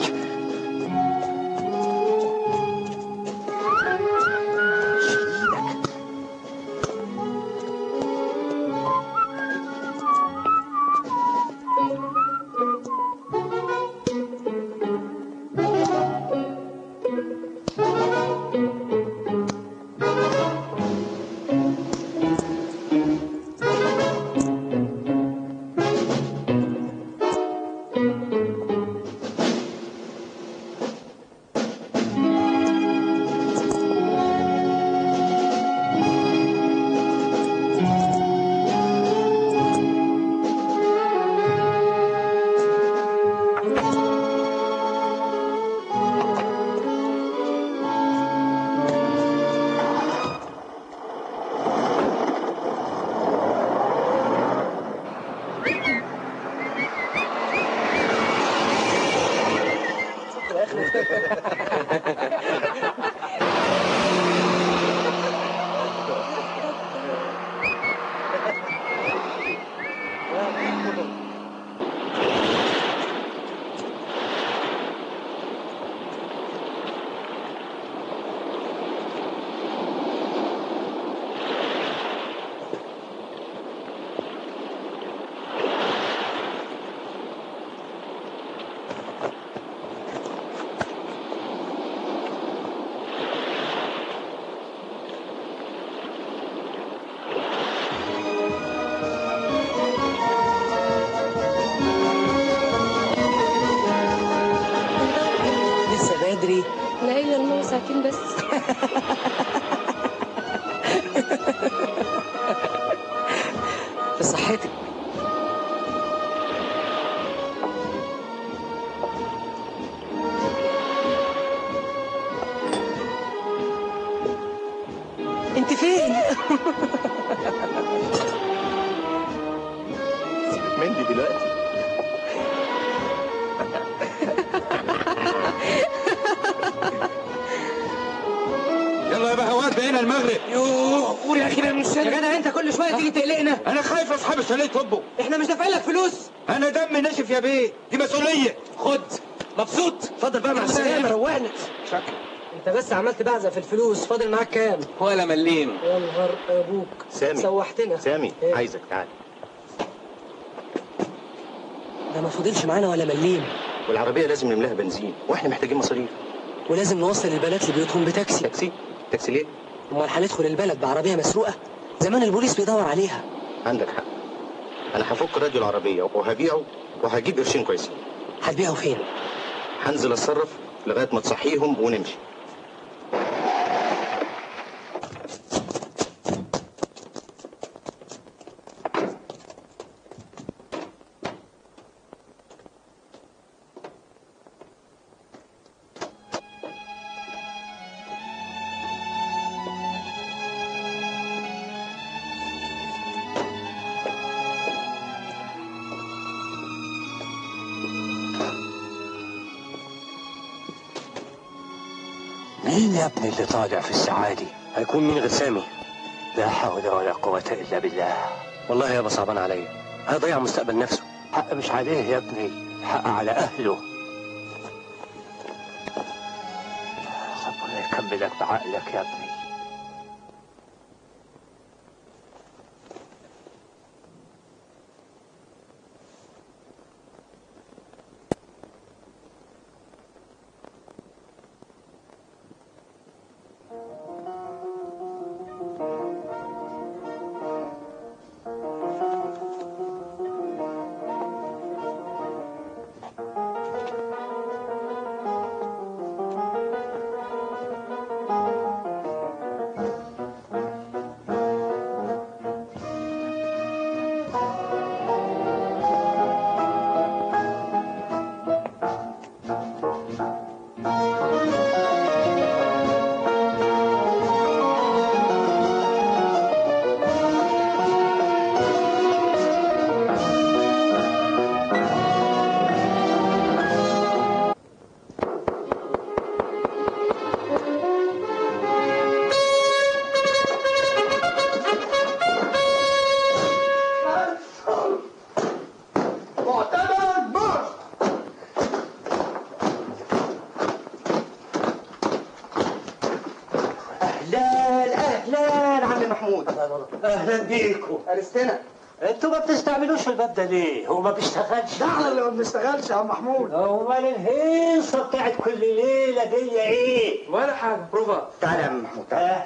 [SPEAKER 6] لسه بدري
[SPEAKER 12] لا الا الماما ساعتين بس
[SPEAKER 6] في صحتك انت فين
[SPEAKER 10] من دي دلوقتي
[SPEAKER 5] يلا يا بهوات بقينا المغرب يوه قول يا اخي مش
[SPEAKER 6] يا جدع انت كل شويه تيجي تقلقنا
[SPEAKER 5] انا خايف اصحاب الشاليه يطبوا
[SPEAKER 6] احنا مش دافعين لك فلوس
[SPEAKER 5] انا دمي ناشف يا بيه دي مسؤوليه خد مبسوط
[SPEAKER 6] اتفضل بقى مع السلامه روقنا
[SPEAKER 5] شكرا
[SPEAKER 6] انت بس عمال تبعزق في الفلوس فاضل معاك كام
[SPEAKER 5] ولا مليم
[SPEAKER 6] يا نهار ابوك
[SPEAKER 10] سامي
[SPEAKER 6] سوحتنا
[SPEAKER 10] سامي
[SPEAKER 6] إيه؟
[SPEAKER 10] عايزك تعال
[SPEAKER 6] ده ما فاضلش معانا ولا مليم
[SPEAKER 10] والعربيه لازم نملاها بنزين واحنا محتاجين مصاريف
[SPEAKER 6] ولازم نوصل البنات لبيوتهم بتاكسي
[SPEAKER 10] تاكسي تاكسي ليه
[SPEAKER 6] امال هندخل البلد بعربيه مسروقه زمان البوليس بيدور عليها
[SPEAKER 10] عندك حق انا هفك راديو العربيه وهبيعه وهجيب قرشين كويسين
[SPEAKER 6] هتبيعه فين
[SPEAKER 10] هنزل اتصرف لغايه ما تصحيهم ونمشي
[SPEAKER 9] مين يا ابني اللي طالع في الساعة دي؟ هيكون مين غير سامي؟ لا حول ولا قوة إلا بالله والله يابا صعبان عليا هيضيع مستقبل نفسه حق مش عليه يا ابني حق على أهله ربنا يكملك بعقلك يا ابني
[SPEAKER 19] اهلا اهلا عم محمود
[SPEAKER 9] اهلا بيكم
[SPEAKER 19] ارستنا
[SPEAKER 9] انتوا ما بتستعملوش الباب ده ليه؟ هو ما بيشتغلش
[SPEAKER 19] ده احنا اللي ما بنشتغلش يا عم محمود
[SPEAKER 9] امال الهيصه بتاعت كل ليله دي ايه؟
[SPEAKER 19] ولا حاجه بروفا تعالى يا عم محمود تعالى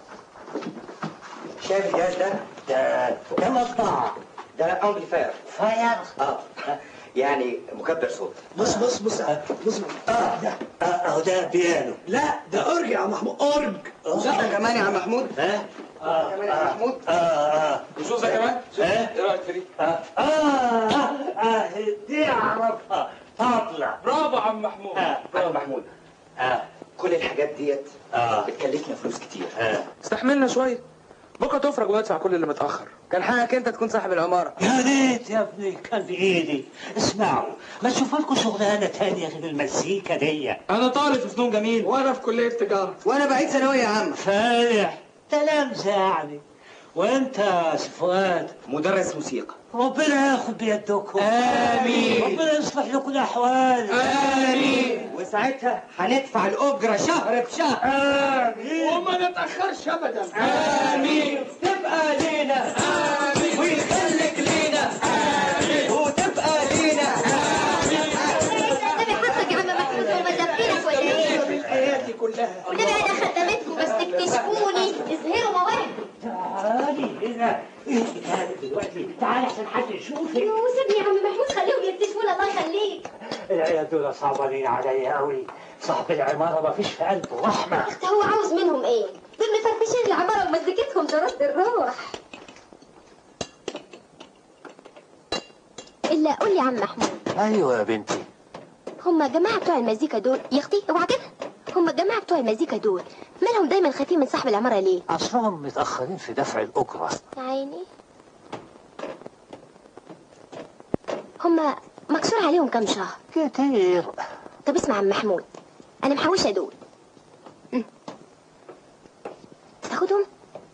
[SPEAKER 19] شايف الجهاز ده؟
[SPEAKER 9] ده ده مطبعه
[SPEAKER 19] ده امبليفاير
[SPEAKER 9] فاير
[SPEAKER 19] اه يعني مكبر صوت
[SPEAKER 4] بص بص بص بص
[SPEAKER 9] اه ده اه اهو ده بيانو
[SPEAKER 4] لا ده اورج يا عم محمود اورج
[SPEAKER 19] ده كمان يا عم محمود
[SPEAKER 9] ها؟ اه
[SPEAKER 19] كمان يا عم محمود
[SPEAKER 9] اه اه
[SPEAKER 19] وزوزه كمان
[SPEAKER 9] ها؟
[SPEAKER 19] ايه رايك في دي؟
[SPEAKER 9] اه اه اه دي اعرفها فاضله
[SPEAKER 19] برافو عم محمود
[SPEAKER 9] آه.
[SPEAKER 19] عم محمود
[SPEAKER 9] اه
[SPEAKER 19] كل الحاجات ديت
[SPEAKER 9] اه
[SPEAKER 19] بتكلفنا فلوس كتير
[SPEAKER 9] اه
[SPEAKER 21] استحملنا شوية بكرة تفرج وادفع كل اللي متأخر
[SPEAKER 19] كان حقك انت تكون صاحب العمارة
[SPEAKER 9] يا ريت يا ابني كان بايدي اسمعوا ما تشوفوا لكم شغلانه تانية غير المزيكا دي
[SPEAKER 21] أنا طالب في فنون جميل
[SPEAKER 4] وانا في كليه تجاره
[SPEAKER 19] وانا بعيد ثانوية يا عم
[SPEAKER 9] فالح تلامذة يعني وانت يا فؤاد
[SPEAKER 19] مدرس موسيقى
[SPEAKER 9] ربنا ياخد بيدكم
[SPEAKER 19] آمين.
[SPEAKER 9] ربنا يصلح لكم الاحوال
[SPEAKER 19] آمين وساعتها هندفع الأجرة شهر بشهر
[SPEAKER 9] امين
[SPEAKER 4] وما نتاخرش ابدا
[SPEAKER 19] آمين تبقى لينا آمين ويخليك لينا آمين وتبقى لينا
[SPEAKER 14] النبي حطك يا عم محمود هو مدفنك ولا ايه؟
[SPEAKER 4] حياتي كلها
[SPEAKER 14] والنبي انا خدمتكم بس تكتشفوني اظهروا مواهبي
[SPEAKER 9] تعالي هنا ايه بتعمل دلوقتي تعالي عشان حد يشوفك
[SPEAKER 14] وسيبني يا عم محمود خليهم يكتشفونا الله يخليك
[SPEAKER 9] العيال دول صعبانين عليا قوي صاحب العماره ما فيش في قلبه رحمه
[SPEAKER 14] اخت هو عاوز منهم ايه؟ دول مفرفشين العمارة ومزيكتهم جرات الروح الا قول لي يا عم محمود
[SPEAKER 9] ايوه يا بنتي
[SPEAKER 14] هم الجماعة بتوع المزيكا دول يا اختي اوعى كده هم الجماعة بتوع المزيكا دول مالهم دايما خايفين من صاحب العمارة ليه؟
[SPEAKER 9] اصلهم متاخرين في دفع الاجره
[SPEAKER 14] يا عيني هم مكسور عليهم كام شهر
[SPEAKER 9] كتير
[SPEAKER 14] طب اسمع يا عم محمود انا محوشة دول م. تاخدهم؟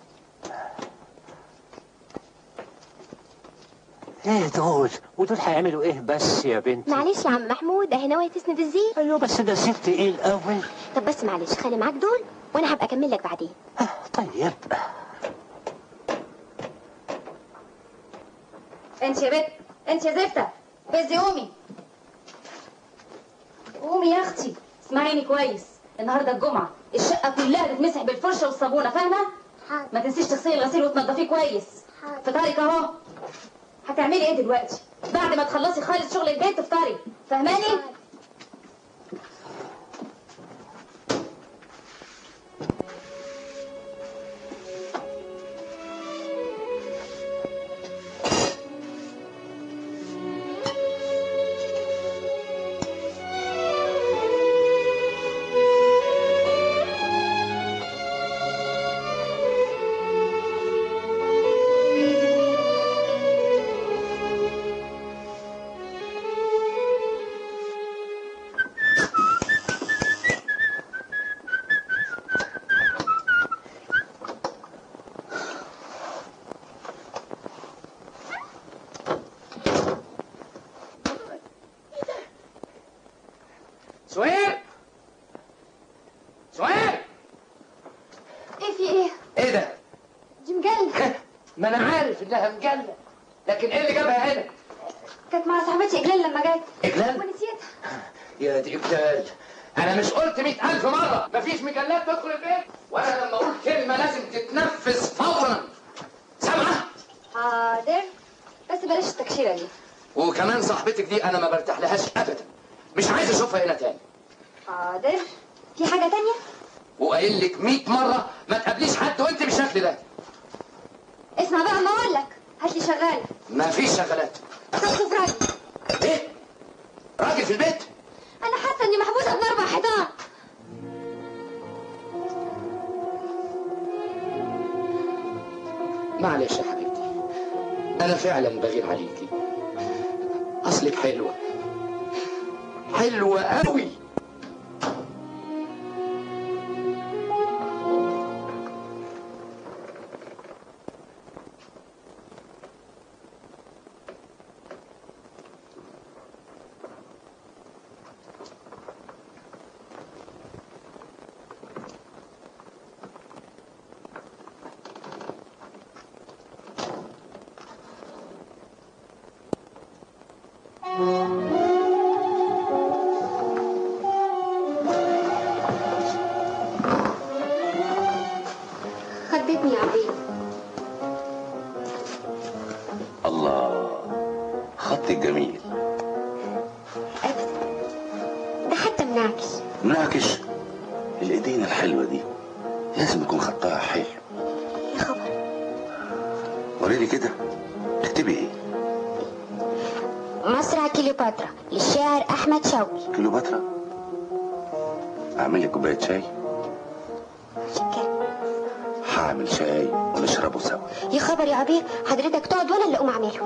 [SPEAKER 9] ايه دول ودول هيعملوا ايه بس يا بنتي
[SPEAKER 14] معلش يا عم محمود اهي ناوية تسند الزين
[SPEAKER 9] ايوه بس ده ست ايه الاول
[SPEAKER 14] طب بس معلش خلي معاك دول وانا هبقى اكمل لك بعدين
[SPEAKER 9] طيب
[SPEAKER 8] انت يا بت انت يا زفته بس قومي قومي يا اختي اسمعيني كويس النهارده الجمعه الشقه كلها تتمسح بالفرشه والصابونه فاهمه
[SPEAKER 14] حاضر
[SPEAKER 8] ما تنسيش تغسلي الغسيل وتنضفيه كويس
[SPEAKER 14] حاضر
[SPEAKER 8] فطارك اهو هتعملي ايه دلوقتي بعد ما تخلصي خالص شغل البيت تفطري فاهماني
[SPEAKER 5] سؤال
[SPEAKER 20] ايه في ايه؟
[SPEAKER 5] ايه ده؟
[SPEAKER 20] دي مجلة
[SPEAKER 5] ما انا عارف انها مجله لكن ايه اللي جابها هنا؟
[SPEAKER 20] كانت مع صاحبتي اجلال لما جت
[SPEAKER 5] إجلال؟
[SPEAKER 20] ونسيتها
[SPEAKER 5] يا دي إجلال أنا مش قلت مئة ألف مرة مفيش مجلات تدخل البيت وأنا لما أقول كلمة لازم تتنفذ فورا سامعة؟
[SPEAKER 20] حاضر بس بلاش التكشيرة دي
[SPEAKER 5] وكمان صاحبتك دي أنا ما برتاح لهاش أبدا مش عايز أشوفها هنا تاني
[SPEAKER 20] حاضر في حاجة تانية؟
[SPEAKER 5] وقايل لك 100 مرة ما تقابليش حد وأنت بالشكل ده
[SPEAKER 20] اسمع بقى ما اقول لك هات لي شغالة
[SPEAKER 5] ما فيش شغلات
[SPEAKER 20] طب شوف راجل
[SPEAKER 5] إيه؟ راجل في البيت؟
[SPEAKER 20] انا حاسة اني محبوسة بين اربع حيطان
[SPEAKER 5] معلش يا حبيبتي أنا فعلا بغير عليكي أصلك حلوة حلوة قوي
[SPEAKER 20] خدتني يا عبيد
[SPEAKER 15] الله خط جميل
[SPEAKER 20] ده حتى منعكش
[SPEAKER 15] منعكش الايدين الحلوه دي لازم يكون خطها حلو
[SPEAKER 20] يا خبر
[SPEAKER 15] وريني كده تكتبي ايه
[SPEAKER 3] مسرح كليوباترا للشاعر أحمد شوقي
[SPEAKER 15] كليوباترا اعمل لي كوبايه شاي هعمل شاي ونشربه سوا
[SPEAKER 3] يا خبر يا عبير حضرتك تقعد ولا اللي أقوم أعمله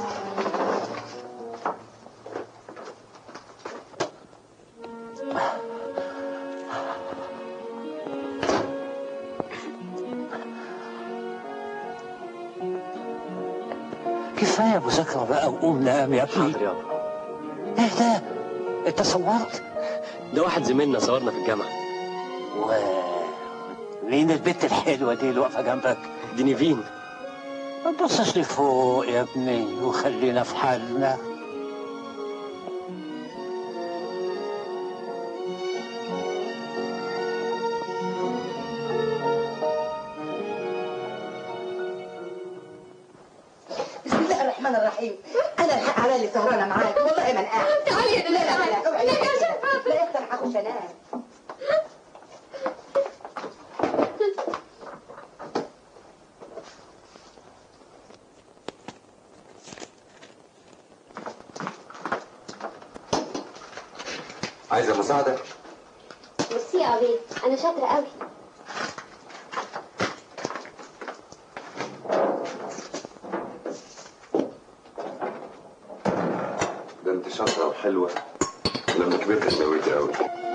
[SPEAKER 9] كفايه مذاكره بقى وقوم نام يا ابني
[SPEAKER 1] حاضر يابا
[SPEAKER 9] ايه ده انت صورت
[SPEAKER 1] ده واحد زميلنا صورنا في الجامعه
[SPEAKER 9] و مين البت الحلوه دي اللي واقفه جنبك
[SPEAKER 1] دي نيفين
[SPEAKER 9] ما تبصش لفوق يا ابني وخلينا في حالنا
[SPEAKER 16] بسم الله الرحمن الرحيم انا الحق على اللي سهرانه معاك والله ما انا قاعد
[SPEAKER 20] تعالي يا
[SPEAKER 16] لا لا
[SPEAKER 20] تعالي.
[SPEAKER 16] لا اوعي
[SPEAKER 20] لا يا شفافة.
[SPEAKER 16] لا افتح هخش انام
[SPEAKER 11] عايزة مساعدة؟
[SPEAKER 3] بصي يا عبير أنا شاطرة قوي
[SPEAKER 11] ده انت شاطرة وحلوة ولما كبرت اتلويتي قوي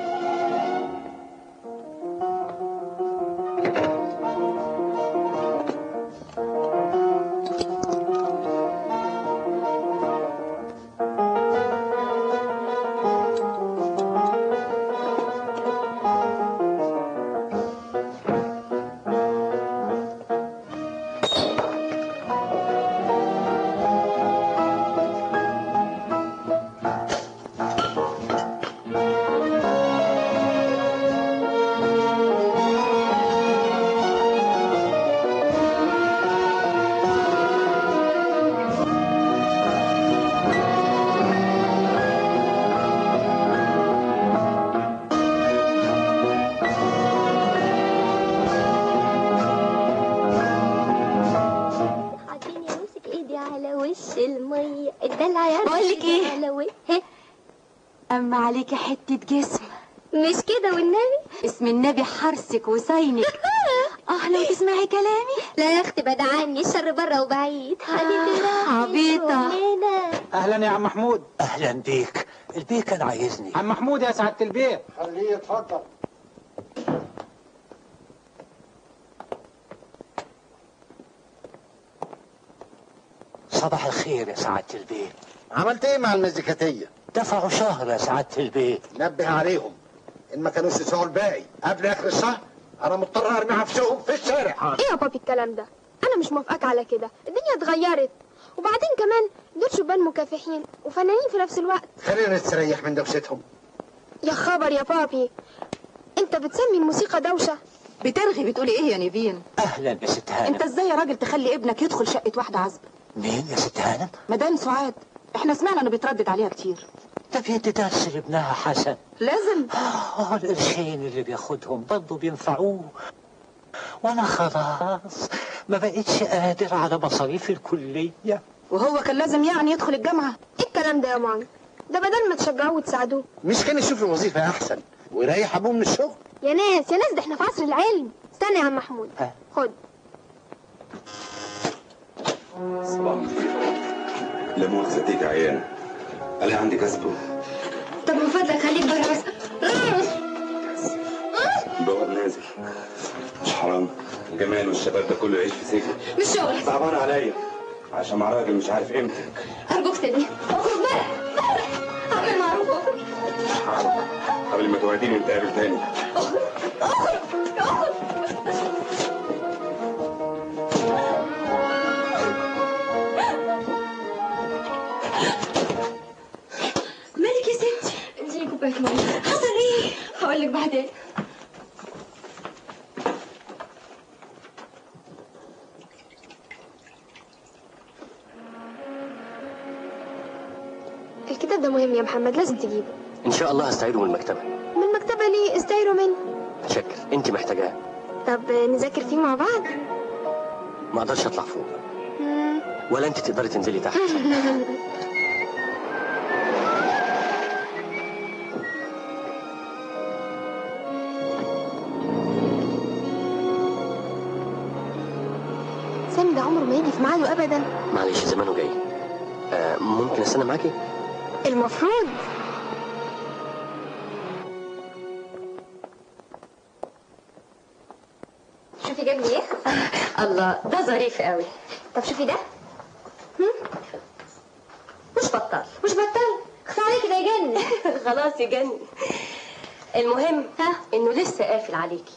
[SPEAKER 3] عديني امسك ايدي على وش المية الدلع يا
[SPEAKER 7] بقول لك إيه؟
[SPEAKER 3] على وش ها؟
[SPEAKER 7] اما عليكي حته جسم
[SPEAKER 3] مش كده والنبي
[SPEAKER 7] اسم النبي حرسك وصينك اه لو تسمعي كلامي
[SPEAKER 3] لا يا اختي بعد عني الشر بره وبعيد حبيبي
[SPEAKER 7] عبيطة.
[SPEAKER 22] اهلا يا عم محمود
[SPEAKER 9] اهلا بيك البيه كان عايزني
[SPEAKER 22] عم محمود يا سعاده البيت
[SPEAKER 23] خليه يتفضل
[SPEAKER 9] صباح الخير يا سعاده البيه
[SPEAKER 23] عملت ايه مع المزيكاتية؟
[SPEAKER 9] دفعوا شهر يا سعاده البيه
[SPEAKER 23] نبه عليهم
[SPEAKER 2] ان ما كانوش يدفعوا الباقي قبل اخر الشهر انا مضطر ارمي عفشهم في الشارع
[SPEAKER 17] ايه يا بابي الكلام ده انا مش موافقاك على كده الدنيا اتغيرت وبعدين كمان دول شبان مكافحين وفنانين في نفس الوقت
[SPEAKER 2] خلينا نستريح من دوشتهم
[SPEAKER 17] يا خبر يا بابي انت بتسمي الموسيقى دوشه
[SPEAKER 23] بترغي بتقولي ايه يا نيفين
[SPEAKER 9] اهلا يا ست هانم
[SPEAKER 23] انت ازاي يا راجل تخلي ابنك يدخل شقه واحده عزب
[SPEAKER 9] مين يا ست هانم
[SPEAKER 23] مدام سعاد احنا سمعنا انه بيتردد عليها كتير
[SPEAKER 9] طب يا تدرس لابنها حسن
[SPEAKER 23] لازم
[SPEAKER 9] اه القرشين اللي بياخدهم برضه بينفعوه وانا خلاص ما بقتش قادر على مصاريف الكليه
[SPEAKER 23] وهو كان لازم يعني يدخل الجامعه
[SPEAKER 17] ايه الكلام ده يا ماما ده بدل ما تشجعوه وتساعدوه
[SPEAKER 2] مش كان يشوف له وظيفه احسن ويريح ابوه من الشغل
[SPEAKER 17] يا ناس يا ناس ده احنا في عصر العلم استنى يا عم محمود خد
[SPEAKER 11] صباح الخير لا مؤاخذة تيجي عيان انا عندي كسبه
[SPEAKER 17] طب من فضلك خليك بره بس
[SPEAKER 11] بقعد نازل مش حرام جمال والشباب ده كله يعيش في سجن
[SPEAKER 17] مش شغل
[SPEAKER 11] صعبان عليا عشان مع راجل مش عارف قيمتك
[SPEAKER 17] ارجوك سيبني اخرج بره بره اعمل معروف واخرج
[SPEAKER 11] حاضر قبل ما توعديني نتقابل تاني
[SPEAKER 17] مالك يا ستي اديني كوبايه ميه حصل ايه هقول لك بعدين الكتاب ده مهم يا محمد لازم تجيبه
[SPEAKER 1] ان شاء الله هستعيره من المكتبه
[SPEAKER 17] من المكتبة ليه استايروا منه
[SPEAKER 1] شكر انت محتاجاه
[SPEAKER 17] طب نذاكر فيه مع بعض
[SPEAKER 1] ما اقدرش اطلع فوق
[SPEAKER 17] مم.
[SPEAKER 1] ولا انت تقدري تنزلي تحت
[SPEAKER 17] سامي ده عمره ما يجي في ميعاده ابدا
[SPEAKER 1] معلش زمانه جاي آه ممكن استنى معاكي
[SPEAKER 17] المفروض
[SPEAKER 20] شوفي جاب لي ايه الله ده ظريف قوي طب شوفي ده هم؟ مش بطال مش بطال اخفى عليكي ده يجنن
[SPEAKER 8] خلاص يجنن المهم ها انه لسه قافل عليكي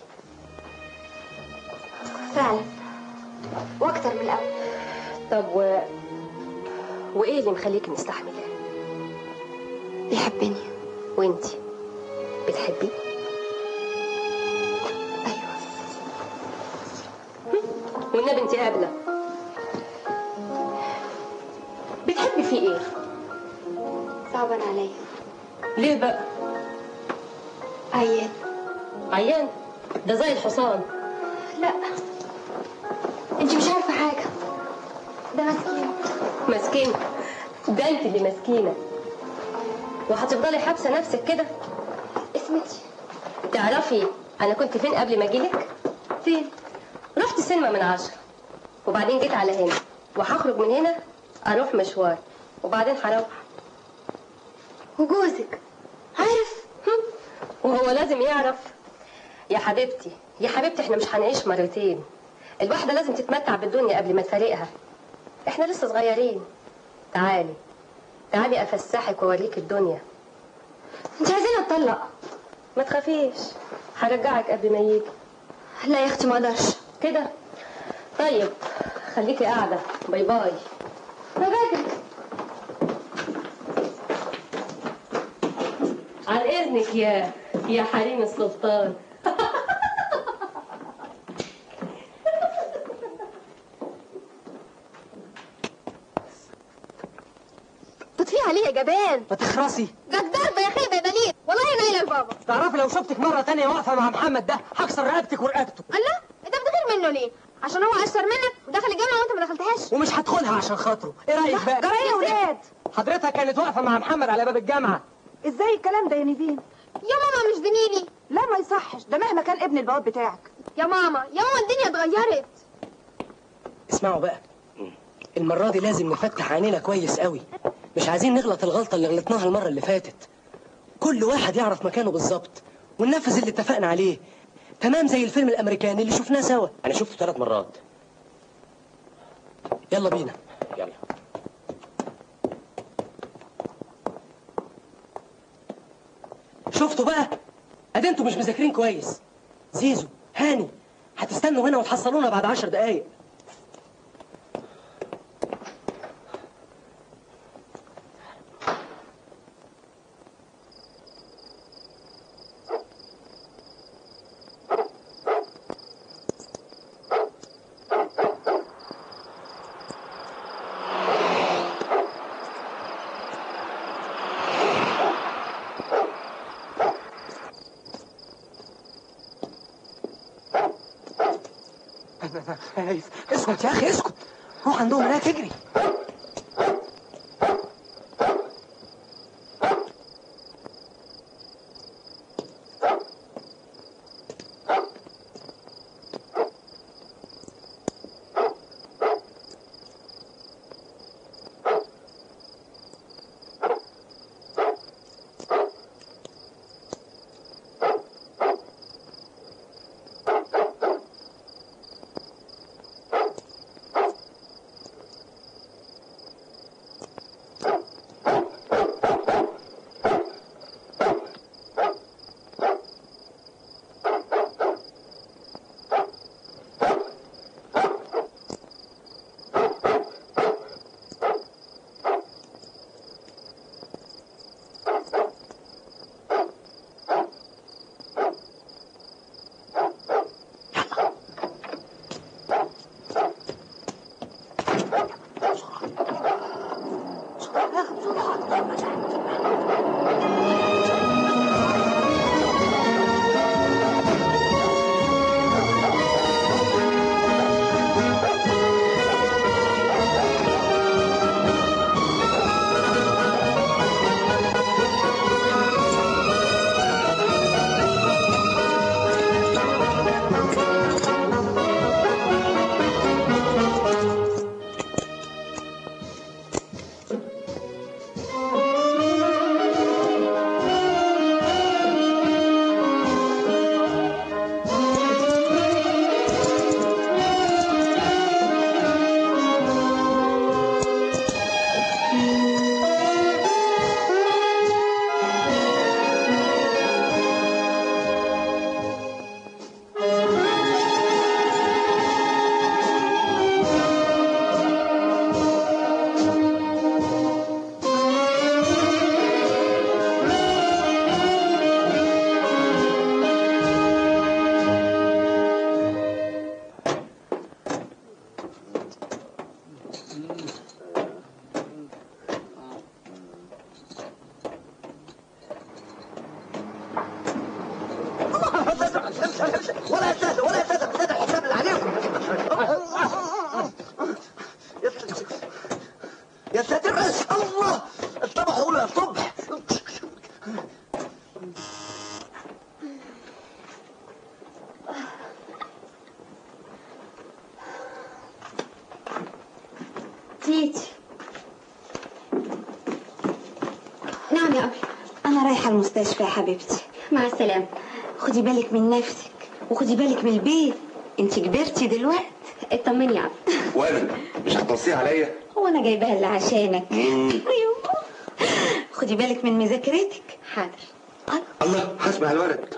[SPEAKER 20] فعلا واكتر من الاول
[SPEAKER 8] طب و... وايه اللي مخليكي مستحمله
[SPEAKER 17] بيحبني
[SPEAKER 8] وانتي بتحبيه والنبي انت قابله بتحبي فيه ايه
[SPEAKER 17] صعبا عليا
[SPEAKER 8] ليه بقى
[SPEAKER 17] عيان
[SPEAKER 8] عيان ده زي الحصان
[SPEAKER 17] لا انت مش عارفه حاجه ده مسكين
[SPEAKER 8] مسكين ده انت اللي مسكينه وهتفضلي حابسه نفسك كده
[SPEAKER 17] اسمتي
[SPEAKER 8] تعرفي انا كنت فين قبل ما اجيلك
[SPEAKER 17] فين
[SPEAKER 8] رحت سينما من عشرة وبعدين جيت على هنا وهخرج من هنا اروح مشوار وبعدين هروح
[SPEAKER 17] وجوزك
[SPEAKER 8] عارف هم؟ وهو لازم يعرف يا حبيبتي يا حبيبتي احنا مش هنعيش مرتين الواحدة لازم تتمتع بالدنيا قبل ما تفارقها احنا لسه صغيرين تعالي تعالي افسحك واوريك الدنيا
[SPEAKER 17] انت عايزين اتطلق
[SPEAKER 8] ما تخافيش هرجعك قبل ما يجي
[SPEAKER 17] لا يا اختي ما اقدرش
[SPEAKER 8] كده طيب خليكي قاعدة باي باي
[SPEAKER 17] رجعتك
[SPEAKER 8] عن اذنك يا يا حريم السلطان
[SPEAKER 17] تطفيه عليه يا جبان
[SPEAKER 6] ما تخرسي
[SPEAKER 17] ده الضرب يا خيبه يا بليد والله نايله البابا
[SPEAKER 6] تعرفي لو شفتك مرة تانية واقفة مع محمد ده هكسر رقبتك ورقبته
[SPEAKER 17] الله انت بتغير منه ليه عشان هو اشطر منك ودخل الجامعه وانت ما دخلتهاش
[SPEAKER 6] ومش هدخلها عشان خاطره ايه رايك بقى
[SPEAKER 17] جرايه يا ولاد
[SPEAKER 6] حضرتك كانت واقفة مع محمد على باب الجامعة
[SPEAKER 16] ازاي الكلام ده يا نيفين
[SPEAKER 17] يا ماما مش دنيني
[SPEAKER 16] لا ما يصحش ده مهما كان ابن البواب بتاعك
[SPEAKER 17] يا ماما يا ماما الدنيا اتغيرت
[SPEAKER 6] اسمعوا بقى المرة دي لازم نفتح عينينا كويس قوي مش عايزين نغلط الغلطة اللي غلطناها المرة اللي فاتت كل واحد يعرف مكانه بالظبط وننفذ اللي اتفقنا عليه تمام زي الفيلم الامريكاني اللي شفناه سوا
[SPEAKER 1] انا شفته ثلاث مرات
[SPEAKER 6] يلا بينا
[SPEAKER 1] يلا
[SPEAKER 6] شفتوا بقى ادي انتوا مش مذاكرين كويس زيزو هاني هتستنوا هنا وتحصلونا بعد عشر دقايق انا خايف اسكت يا اخي اسكت روح عندهم هناك اجري
[SPEAKER 4] ولا اساس ولا اساس اساس الحساب اللي عليكم يا ساتر يا ساتر الله الصبح ولا الصبح
[SPEAKER 20] تيتي نعم يا أبي
[SPEAKER 23] أنا رايحة المستشفى يا حبيبتي
[SPEAKER 20] مع السلامة
[SPEAKER 23] خدي بالك من نفسك وخدي بالك من البيت انت كبرتي دلوقتي
[SPEAKER 20] اطمني يا أبي
[SPEAKER 11] وانا مش هتوصيه عليا
[SPEAKER 23] هو أنا جايباها اللي عشانك أيوه خدي بالك من مذاكرتك
[SPEAKER 20] حاضر
[SPEAKER 11] الله حسب على الولد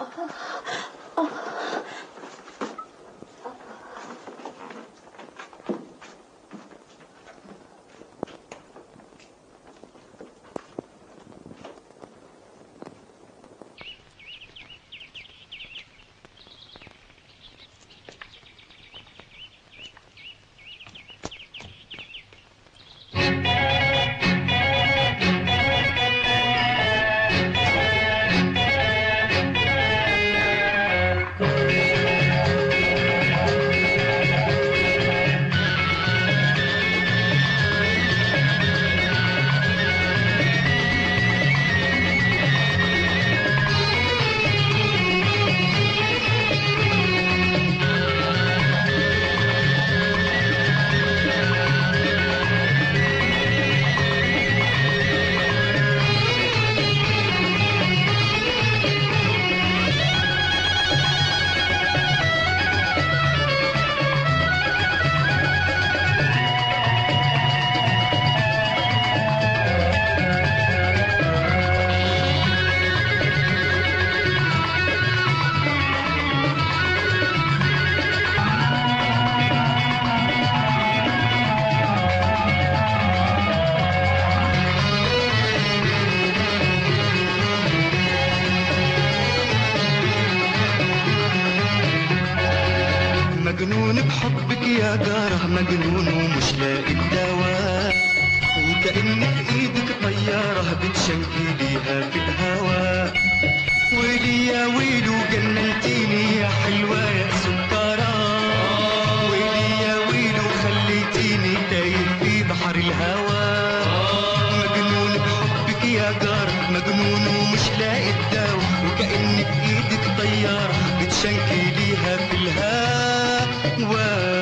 [SPEAKER 12] مجنون بحبك يا جاره مجنون ومش لاقي الدواء وكأنك ايدك طيارة بتشنكي بيها في الهوا ويلي يا ويلو جننتيني يا حلوة يا سكرة ويلي يا ويلو خليتيني تايه في بحر الهوى مجنون بحبك يا جارة مجنون ومش لاقي الدواء وكأنك ايدك طيارة بتشنكي ليها في الهوا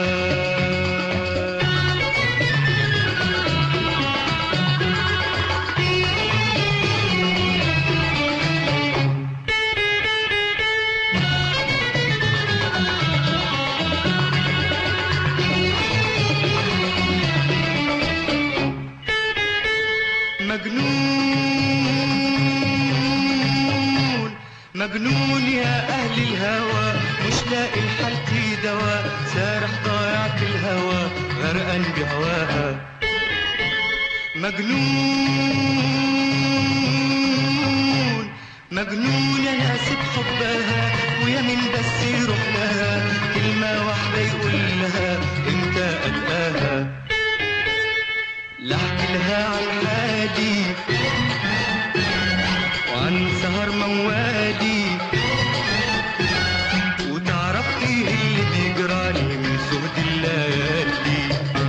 [SPEAKER 12] مجنون مجنون يا أهل الهوى مش لاقي لحالتي دواء سارح ضايع في الهوى غرقان بهواها مجنون مجنون يا ناس بحبها ويا من بس يروح لها كلمة واحدة يقول لها انت قلقاها لا احكي لها عن حالي وعن سهر موادي وتعرف ايه اللي بيجرالي من سهد الليالي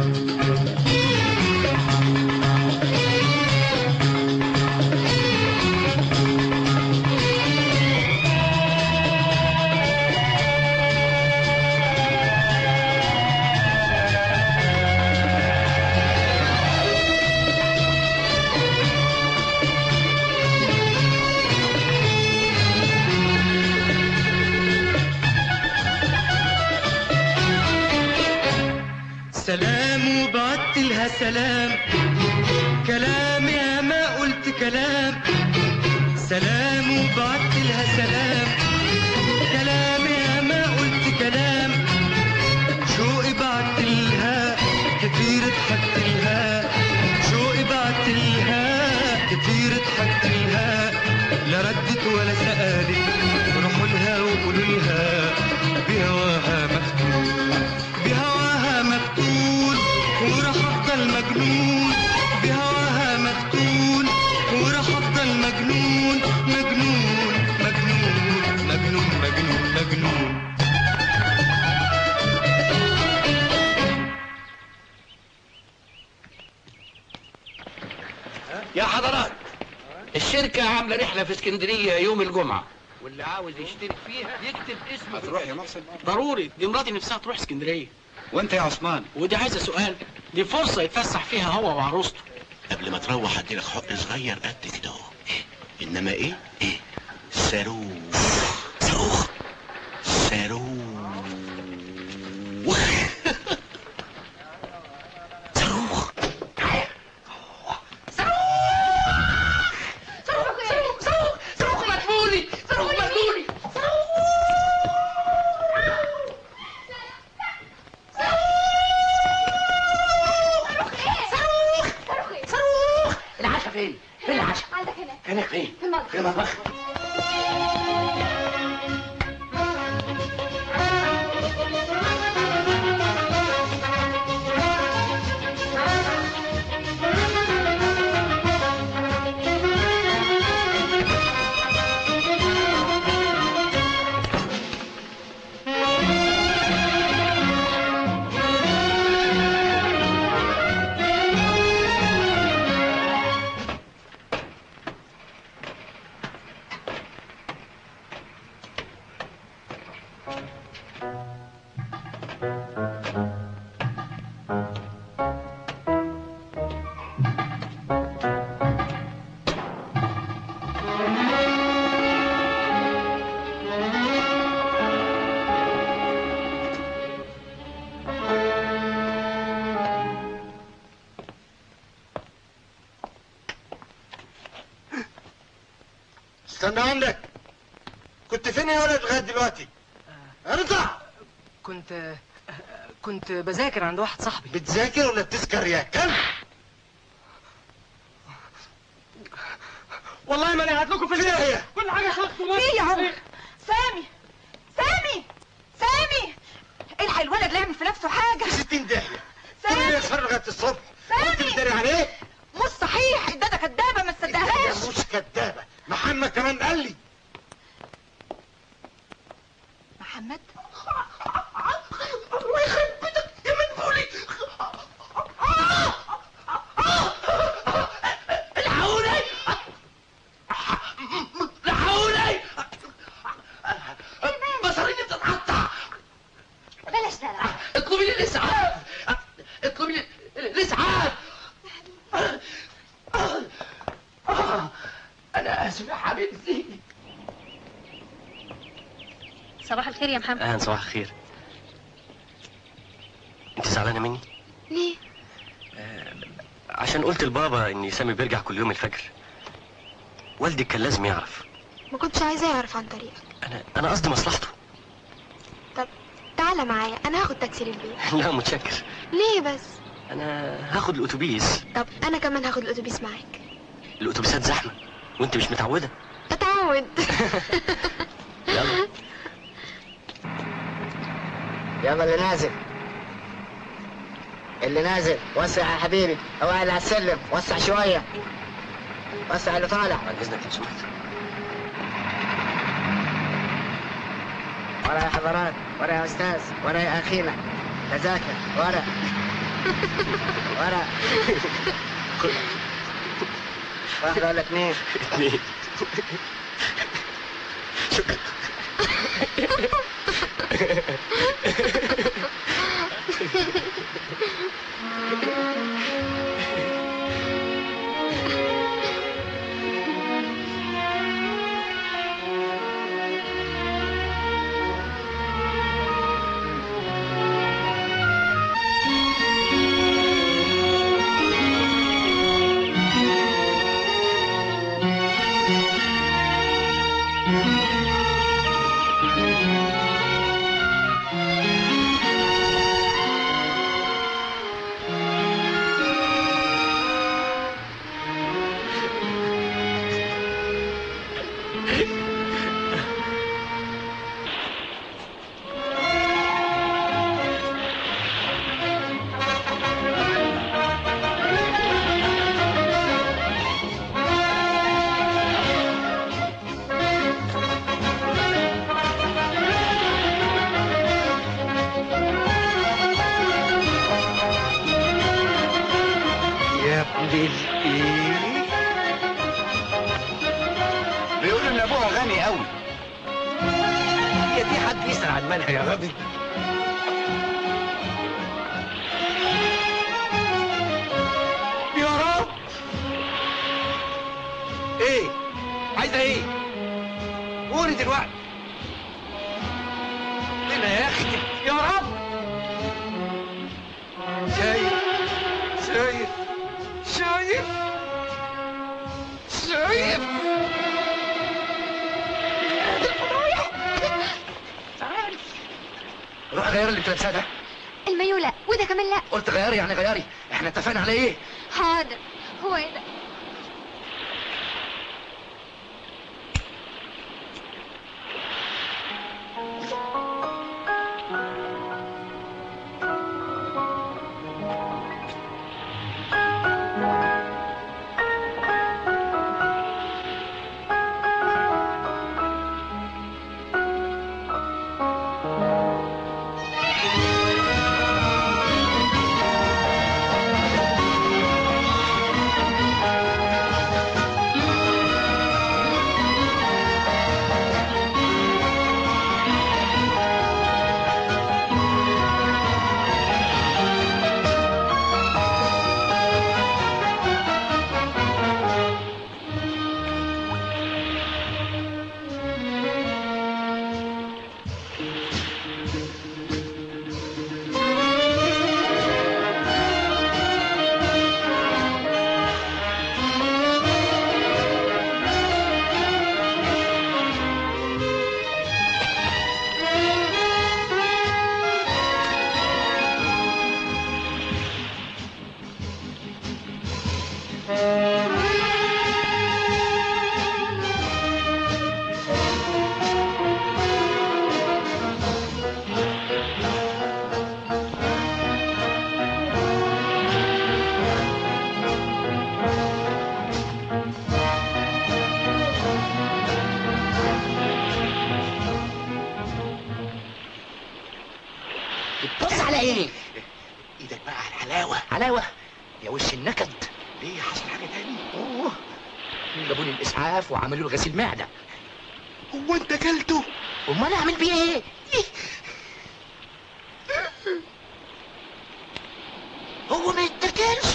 [SPEAKER 12] سلام وبعت لها سلام كلام يا ما قلت كلام سلام وبعت لها سلام كلام يا ما قلت كلام شوقي بعت لها كتير ضحكت لها شوقي بعت لها كتير ضحكت لها لا ردت ولا سألت روحوا لها وقولوا لها بهواها مفتون بهواها مفتون وراح افضل مجنون بهواها مفتون وراح افضل مجنون مجنون مجنون مجنون مجنون مجنون
[SPEAKER 5] يا حضرات الشركة عاملة رحلة في اسكندرية يوم الجمعة واللي عاوز يشترك فيها يكتب اسمه
[SPEAKER 13] هتروح يا محسن؟
[SPEAKER 5] ضروري دي مراتي نفسها تروح اسكندرية
[SPEAKER 13] وانت يا عثمان
[SPEAKER 5] ودي عايزة سؤال دي فرصة يتفسح فيها هو وعروسته
[SPEAKER 10] قبل ما تروح اديلك حق صغير قد كده اهو انما ايه ايه صاروخ صاروخ صاروخ صاروخ
[SPEAKER 5] صاروخ مدفوني صاروخ مدفوني صاروخ العشاء فين؟ فين العشاء؟
[SPEAKER 8] عندك هنا
[SPEAKER 5] هناك فين؟
[SPEAKER 8] في المطبخ
[SPEAKER 5] في المطبخ
[SPEAKER 2] استنى عندك كنت فين يا ولد لغايه دلوقتي؟ ارجع
[SPEAKER 6] كنت كنت بذاكر عند واحد صاحبي
[SPEAKER 2] بتذاكر ولا بتسكر يا كلب؟
[SPEAKER 6] والله ما انا قاعد لكم في
[SPEAKER 2] فين هي؟
[SPEAKER 6] كل حاجه خلصتوا
[SPEAKER 16] في يا عمر سامي سامي سامي الحق الولد في نفسه حاجه
[SPEAKER 2] 60 داهيه
[SPEAKER 16] سامي.
[SPEAKER 2] سامي يسهر لغايه الصبح انت بتداري عليه
[SPEAKER 16] مش صحيح الداده كدابه ما تصدقهاش
[SPEAKER 2] مش كدابه محمد كمان قال لي
[SPEAKER 16] محمد
[SPEAKER 2] الله يخرب بيتك يا منبولي الحقوني الحقوني بصريني بتتقطع
[SPEAKER 14] بلاش دلع
[SPEAKER 2] اطلبي لي الاسعاف اطلبي لي الاسعاف انا اسف يا حبيبتي
[SPEAKER 8] صباح الخير يا محمد
[SPEAKER 1] اهلا صباح الخير انت زعلانه مني
[SPEAKER 17] ليه
[SPEAKER 1] عشان قلت لبابا ان سامي بيرجع كل يوم الفجر والدك كان لازم يعرف
[SPEAKER 17] ما كنتش عايزاه يعرف عن طريقك
[SPEAKER 1] انا انا قصدي مصلحته
[SPEAKER 17] طب تعالى معايا انا هاخد تاكسي للبيت
[SPEAKER 1] لا متشكر
[SPEAKER 17] ليه بس
[SPEAKER 1] انا هاخد الاتوبيس
[SPEAKER 17] طب انا كمان هاخد الاتوبيس معاك
[SPEAKER 1] الاتوبيسات زحمه وانت مش متعوده
[SPEAKER 17] اتعود
[SPEAKER 1] يلا
[SPEAKER 4] يلا اللي نازل اللي نازل وسع يا حبيبي اوعى اللي على السلم وسع شويه وسع اللي طالع
[SPEAKER 1] بعد اذنك لو سمحت
[SPEAKER 4] ورا يا حضرات ورا يا استاذ ورا يا اخينا تذاكر ورا ورا واحد ولا اثنين
[SPEAKER 1] اثنين
[SPEAKER 2] يا ابن الايه بيقولوا ان ابوها غني قوي هي دي حد يسأل عن مالها يا غبي يا رب ايه عايزه ايه قولي دلوقتي هنا يا اختي يا رب شايف شايف شايف شايف روح غير اللي بتلبسها ده
[SPEAKER 17] المايو لا وده كمان لا
[SPEAKER 2] قلت غيري يعني غيري احنا اتفقنا على ايه
[SPEAKER 17] حاضر هو ايه ده
[SPEAKER 2] يا
[SPEAKER 5] بتبص على ايه
[SPEAKER 10] ايدك بقى على الحلاوه
[SPEAKER 5] حلاوه يا وش النكد
[SPEAKER 10] ليه حصل حاجه تاني
[SPEAKER 5] اوه جابوا لي الاسعاف وعملوا له غسيل معده
[SPEAKER 10] هو انت كلته
[SPEAKER 5] امال اعمل بيه ايه هو ما يتاكلش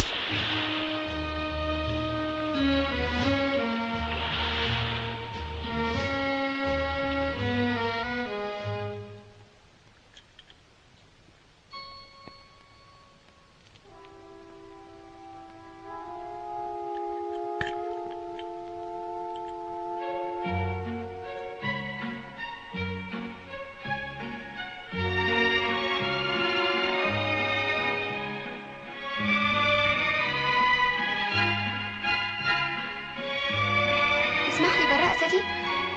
[SPEAKER 3] اسمح لي بالرقصة دي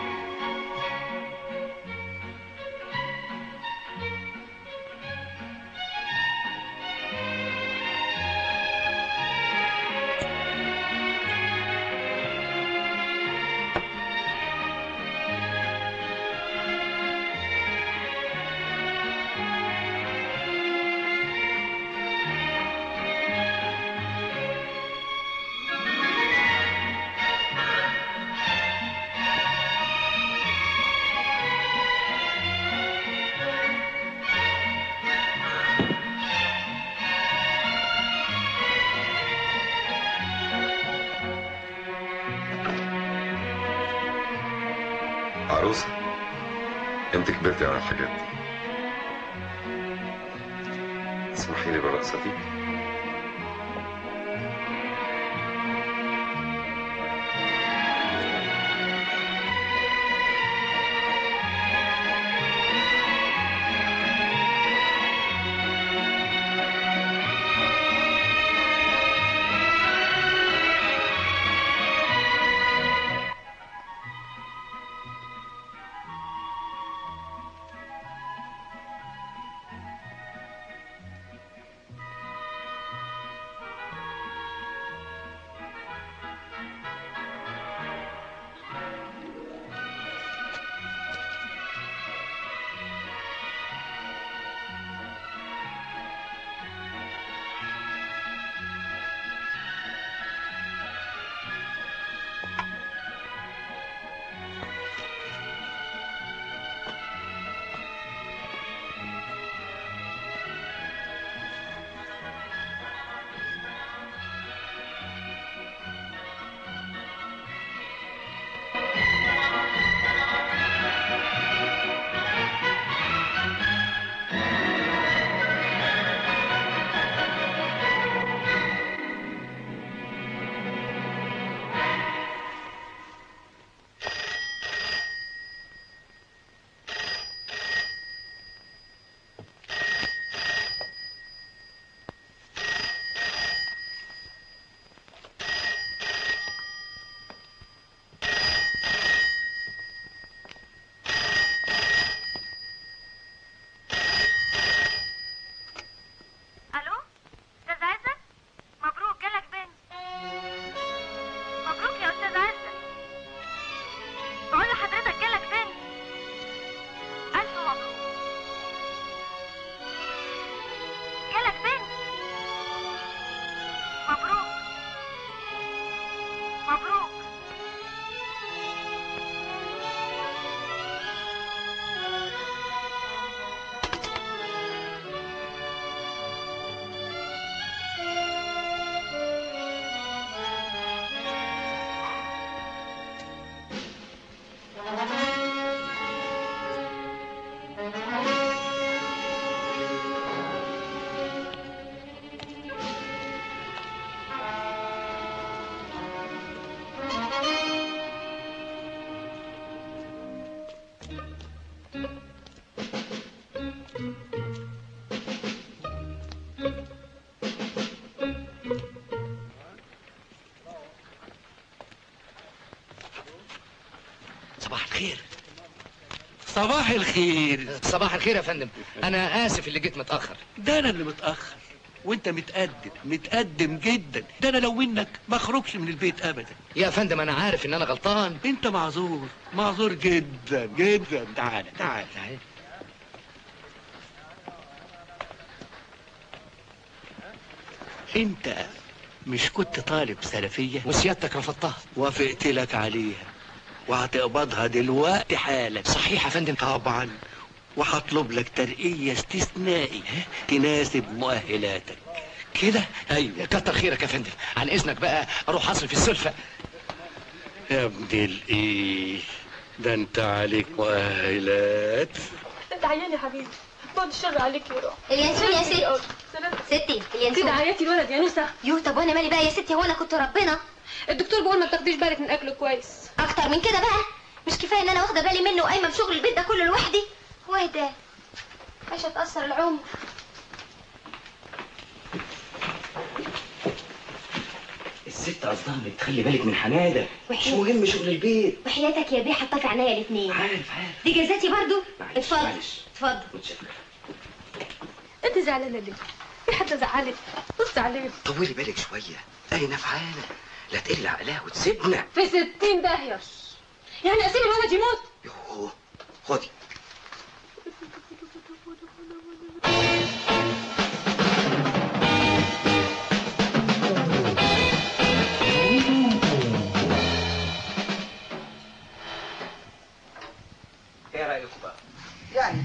[SPEAKER 11] عروسة انت كبرتي على الحاجات دي اسمحي لي بالرقصة دي
[SPEAKER 17] الو استاذ عزت مبروك جالك بنت مبروك يا استاذ عزت بقول لحضرتك جالك بنت الف مبروك جالك بنت مبروك مبروك
[SPEAKER 5] صباح الخير
[SPEAKER 2] صباح الخير
[SPEAKER 5] صباح الخير يا فندم انا اسف اللي جيت متاخر
[SPEAKER 2] ده انا اللي متاخر وانت متقدم متقدم جدا ده انا لو منك ما اخرجش من البيت ابدا
[SPEAKER 5] يا فندم انا عارف ان انا غلطان
[SPEAKER 2] انت معذور معذور جدا جدا تعال تعال
[SPEAKER 5] تعال
[SPEAKER 2] انت مش كنت طالب سلفية
[SPEAKER 6] وسيادتك رفضتها
[SPEAKER 2] وافقت لك عليها وهتقبضها دلوقتي حالا
[SPEAKER 6] صحيح يا فندم
[SPEAKER 2] طبعا وهطلب لك ترقية استثنائي تناسب مؤهلاتك
[SPEAKER 6] كده
[SPEAKER 2] ايوه
[SPEAKER 6] كتر خيرك يا فندم عن اذنك بقى اروح اصرف السلفه
[SPEAKER 2] يا ابن الايه ده انت عليك مؤهلات
[SPEAKER 17] انت عيان يا حبيبي بعد الشر عليك يا روح
[SPEAKER 14] اليانسون يا ستي ستي اليانسون
[SPEAKER 17] كده عياتي الولد يا نسا
[SPEAKER 14] يو طب وانا مالي بقى يا ستي هو انا كنت ربنا
[SPEAKER 17] الدكتور بيقول ما تاخديش بالك من اكله كويس
[SPEAKER 14] اكتر من كده بقى مش كفايه ان انا واخده بالي منه وقايمه بشغل البيت ده كله لوحدي وايه ده مش هتاثر العمر
[SPEAKER 5] الست قصدها انك تخلي بالك من حماده مش
[SPEAKER 14] وحياة-
[SPEAKER 5] مهم شغل البيت
[SPEAKER 14] وحياتك يا بيه حطها في عينيا الاثنين
[SPEAKER 5] عارف عارف
[SPEAKER 14] دي جزاتي برضو
[SPEAKER 5] معلش
[SPEAKER 14] اتفضل
[SPEAKER 5] معلش
[SPEAKER 14] اتفضل
[SPEAKER 5] متشكر
[SPEAKER 17] انت زعلانه ليه في حد زعلك بص عليه
[SPEAKER 5] طولي بالك شويه اهي نفعانه لا تقل عقلها وتسيبنا
[SPEAKER 17] في ستين داهيه يعني اسيب الولد يموت
[SPEAKER 5] يوه خدي ايه رايكم بقى
[SPEAKER 19] يعني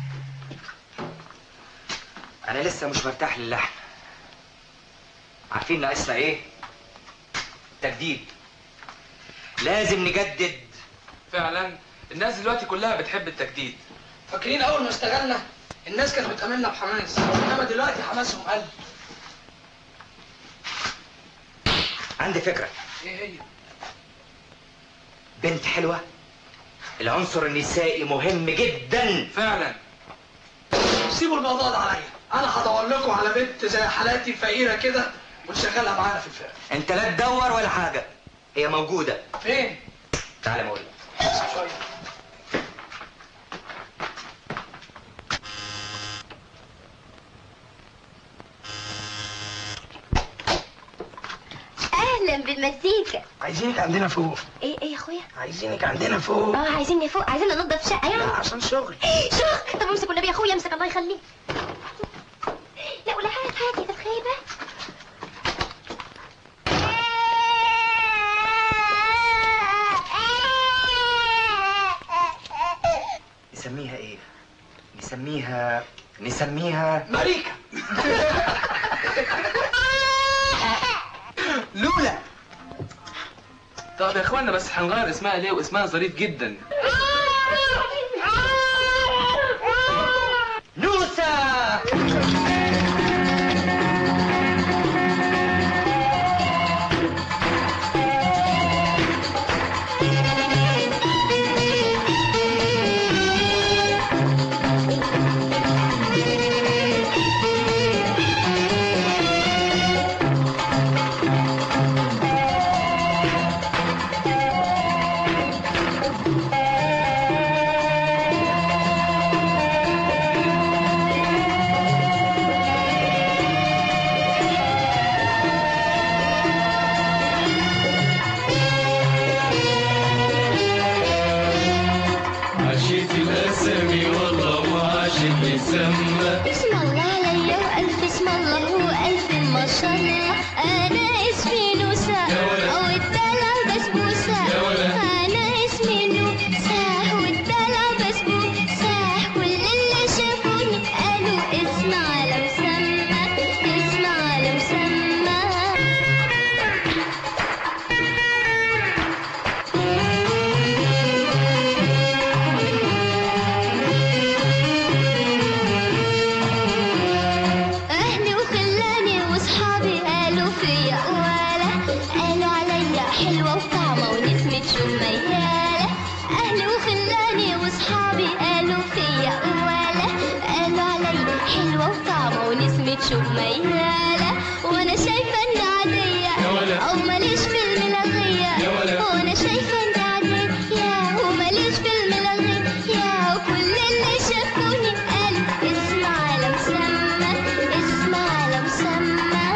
[SPEAKER 5] انا لسه مش مرتاح للحن عارفين ناقصنا ايه تجديد لازم نجدد
[SPEAKER 13] فعلا الناس دلوقتي كلها بتحب التجديد
[SPEAKER 6] فاكرين اول ما اشتغلنا الناس كانت بتأملنا بحماس انما دلوقتي حماسهم قل
[SPEAKER 5] عندي فكره
[SPEAKER 6] ايه هي
[SPEAKER 5] بنت حلوه العنصر النسائي مهم جدا
[SPEAKER 13] فعلا
[SPEAKER 6] سيبوا الموضوع ده عليا انا هدور لكم على بنت زي حالاتي فقيره كده ونشغلها معانا في الفرقه
[SPEAKER 5] انت لا تدور ولا حاجه هي موجوده
[SPEAKER 6] فين
[SPEAKER 5] تعالى ما اقول لك
[SPEAKER 6] شويه
[SPEAKER 14] اهلا بالمزيكا
[SPEAKER 6] عايزينك عندنا فوق
[SPEAKER 14] ايه ايه يا اخويا
[SPEAKER 6] عايزينك عندنا فوق
[SPEAKER 14] اه عايزيني فوق عايزين ننضف شقه يعني
[SPEAKER 6] لا عشان شغل
[SPEAKER 14] شغل طب امسك والنبي يا اخويا امسك الله يخليك لا ولا هات هات يا تتخيبه
[SPEAKER 5] نسميها ايه نسميها نسميها
[SPEAKER 6] ماريكا لولا
[SPEAKER 13] طب يا اخوانا بس هنغير اسمها ليه واسمها ظريف جدا
[SPEAKER 5] نوسة
[SPEAKER 12] عشيت الاسامي والله وعاشت مسمى
[SPEAKER 14] اسم الله عليا والف اسم الله والف ما شاء الله انا اسمي نوسة او الدلع بسبوسة انا اسمي نوسة والدلع بسبوسة كل اللي شافوني قالوا اسم على مسمى اسم على مسمى اهلي وخلاني واصحابي قالوا فيا ولا قالوا عليا حلوه وطعمه ونسمه شمياله اهلي وخلاني واصحابي قالوا فيا ولا قالوا عليا حلوه وطعمه ونسمه شمياله وانا شايفه اني عاديه او ماليش في الملغيه وانا شايفه اني عاديه وماليش في الملغيه وكل اللي شافوني قالوا اسم على مسمى اسم على مسمى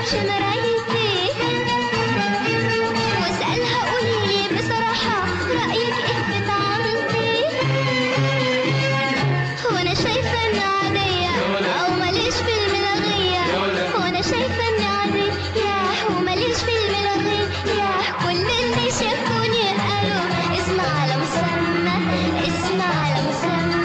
[SPEAKER 14] تفتحش مرايتي واسألها قولي بصراحة رأيك ايه في طعمتي وانا شايفة اني عادية او ماليش في الملاغية وانا شايفة اني عادية وماليش في الملاغية كل اللي شافوني قالوا اسم على مسمى اسم على مسمى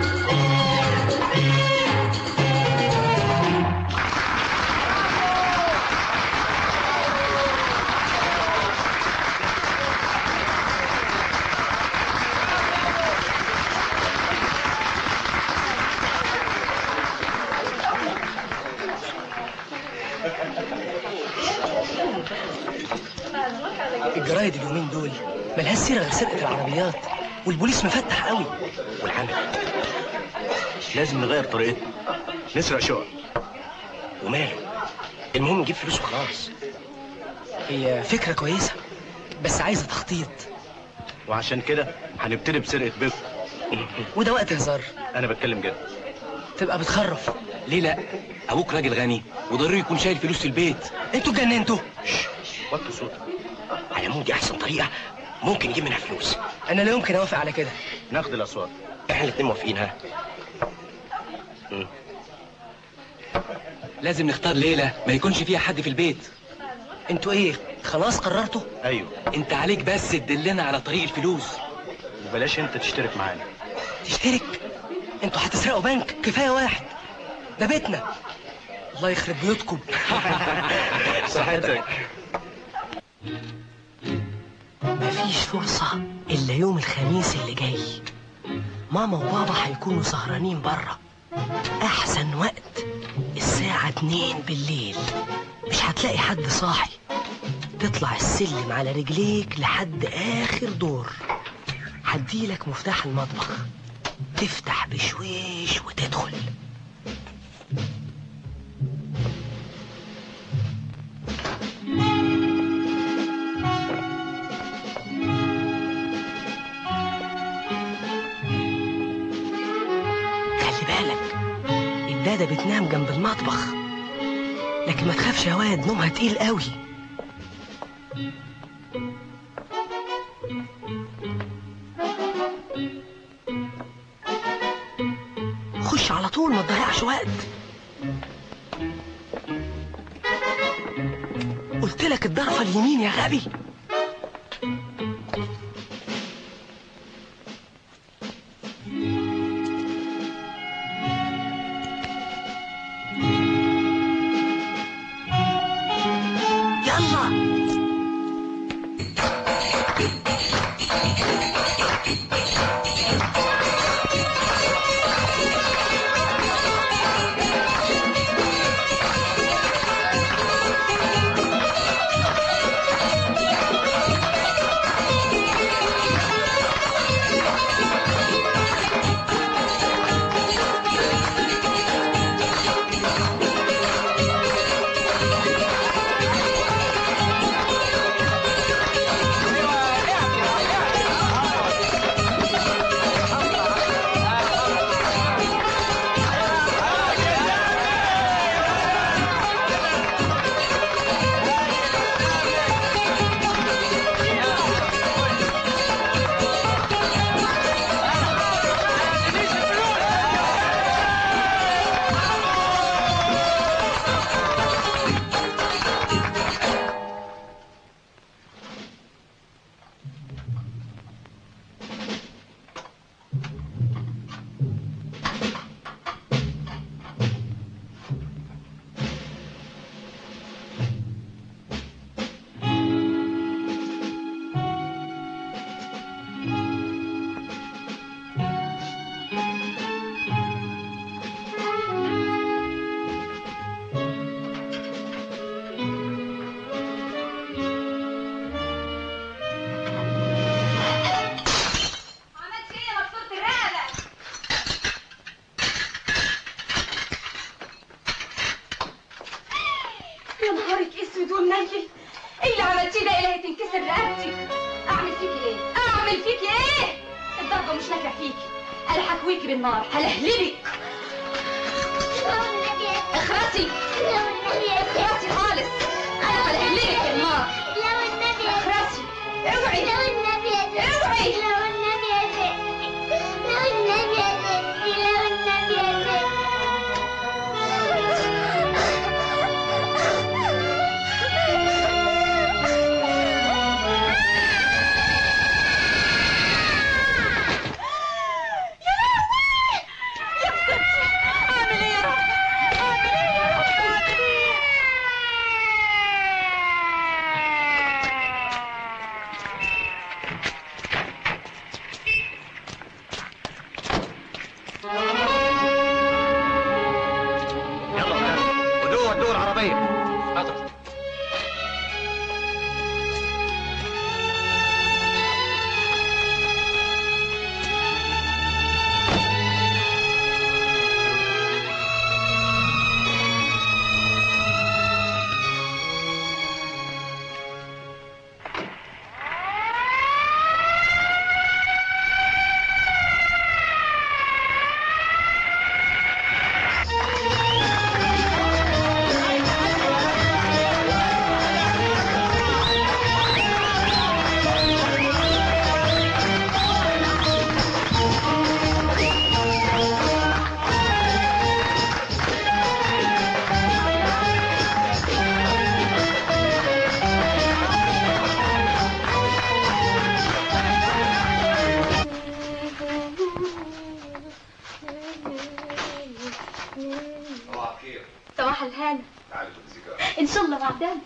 [SPEAKER 6] الجرايد اليومين دول ملهاش سيره غير سرقه العربيات والبوليس مفتح قوي
[SPEAKER 1] والعمل لازم نغير طريقتنا نسرق شقق
[SPEAKER 6] وماله المهم نجيب فلوس وخلاص هي فكره كويسه بس عايزه تخطيط
[SPEAKER 1] وعشان كده هنبتدي بسرقه بيت
[SPEAKER 6] وده وقت هزار
[SPEAKER 1] انا بتكلم جد
[SPEAKER 6] تبقى بتخرف
[SPEAKER 1] ليه لا ابوك راجل غني وضروري يكون شايل فلوس في البيت
[SPEAKER 6] انتوا اتجننتوا
[SPEAKER 1] وطي صوتك
[SPEAKER 6] على العموم دي احسن طريقه ممكن نجيب منها فلوس انا لا يمكن اوافق على كده
[SPEAKER 1] ناخد الاصوات
[SPEAKER 6] احنا الاتنين موافقين ها
[SPEAKER 13] لازم نختار ليلة ما يكونش فيها حد في البيت
[SPEAKER 6] انتوا ايه خلاص قررتوا
[SPEAKER 1] ايوه
[SPEAKER 13] انت عليك بس تدلنا على طريق الفلوس
[SPEAKER 1] وبلاش انت تشترك معانا
[SPEAKER 6] تشترك انتوا هتسرقوا بنك كفايه واحد ده بيتنا الله يخرب بيوتكم
[SPEAKER 1] صحتك
[SPEAKER 6] مفيش فرصة إلا يوم الخميس اللي جاي ماما وبابا هيكونوا سهرانين بره أحسن وقت الساعة اتنين بالليل مش هتلاقي حد صاحي تطلع السلم على رجليك لحد آخر دور هديلك مفتاح المطبخ تفتح بشويش وتدخل خلي بالك الدادة بتنام جنب المطبخ لكن ما تخافش يا واد نومها تقيل قوي خش على طول ما تضيعش وقت قلت لك الضرفة اليمين يا غبي يلا
[SPEAKER 8] يا نهارك اسود ومنيل ايه اللي عملتيه ده الهي تنكسر رقبتي اعمل فيكي ايه اعمل فيكي ايه الضربه مش نافع فيكي انا هكويكي بالنار هلهلبك اخرسي
[SPEAKER 3] والنبي يا ست
[SPEAKER 8] اخرسي خالص انا هلقلك النار
[SPEAKER 3] لو النبي يا
[SPEAKER 8] اخرسي اوعي
[SPEAKER 3] لو النبي يا ست
[SPEAKER 8] اوعي
[SPEAKER 3] لو النبي يا ست لو النبي يا ست لو النبي يا
[SPEAKER 8] اعمل ايه يا رب اعمل ايه يا رب اعمل ايه
[SPEAKER 5] يلا ولاد ودوه ودوه العربية حاضر
[SPEAKER 11] صباح الخير
[SPEAKER 8] صباح الهنا
[SPEAKER 11] تعالي خد سيجاره
[SPEAKER 8] ان شاء الله بعدين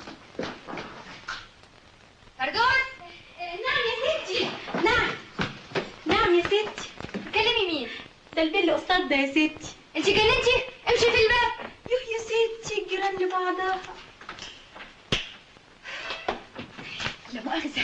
[SPEAKER 8] فردوس نعم يا ستي نعم نعم يا ستي تكلمي مين ده البل استاذ ده يا ستي انت جننتي امشي في الباب يوه يا ستي الجيران لبعضها لا مؤاخذة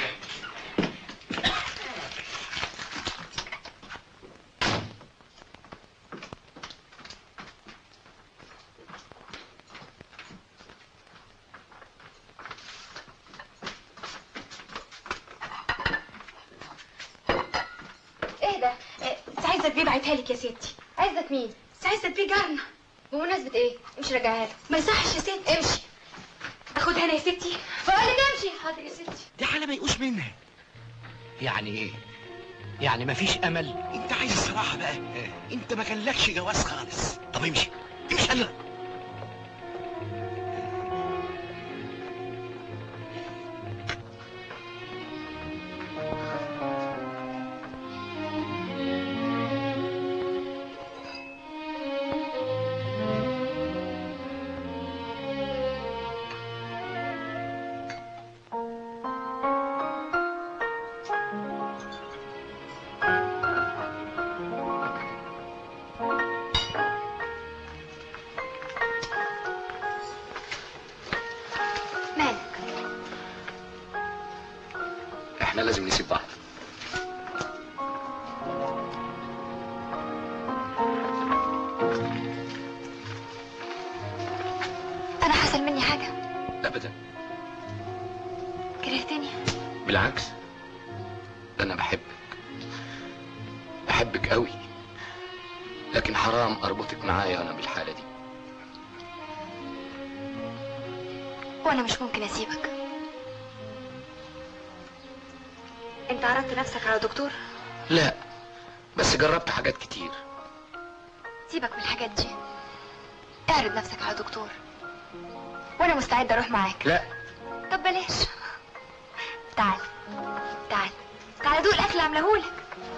[SPEAKER 8] ايه ده إيه، سعيدة بيه بعتها لك يا ستي عايزك مين سعيدة بيه جارنا بمناسبة ايه امشي رجعها لك ما يصحش يا ستي امشي اخدها انا يا ستي بقول لك امشي حاضر يا ستي
[SPEAKER 2] دي حالة ما يقوش منها
[SPEAKER 5] يعني ايه؟ يعني مفيش امل؟
[SPEAKER 2] انت عايز الصراحة بقى انت ما كانلكش جواز خالص طب امشي امشي يلا
[SPEAKER 8] مالك
[SPEAKER 10] احنا لازم نسيب بعض
[SPEAKER 8] انا حصل مني حاجة
[SPEAKER 10] ابدا
[SPEAKER 8] كرهتني
[SPEAKER 10] بالعكس ده انا بحبك بحبك قوي لكن حرام اربطك معايا وانا بالحاله دي
[SPEAKER 8] وانا مش ممكن اسيبك انت عرضت نفسك على دكتور
[SPEAKER 10] لا بس جربت حاجات كتير
[SPEAKER 8] سيبك من الحاجات دي اعرض نفسك على دكتور وانا مستعدة اروح معاك
[SPEAKER 10] لا
[SPEAKER 8] طب بلاش تعال تعال تعال دوق الاكل عاملهولك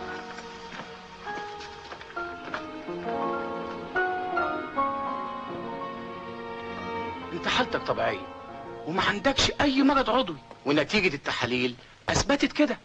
[SPEAKER 2] انت حالتك طبيعية وما عندكش اي مرض عضوي ونتيجة التحاليل اثبتت كده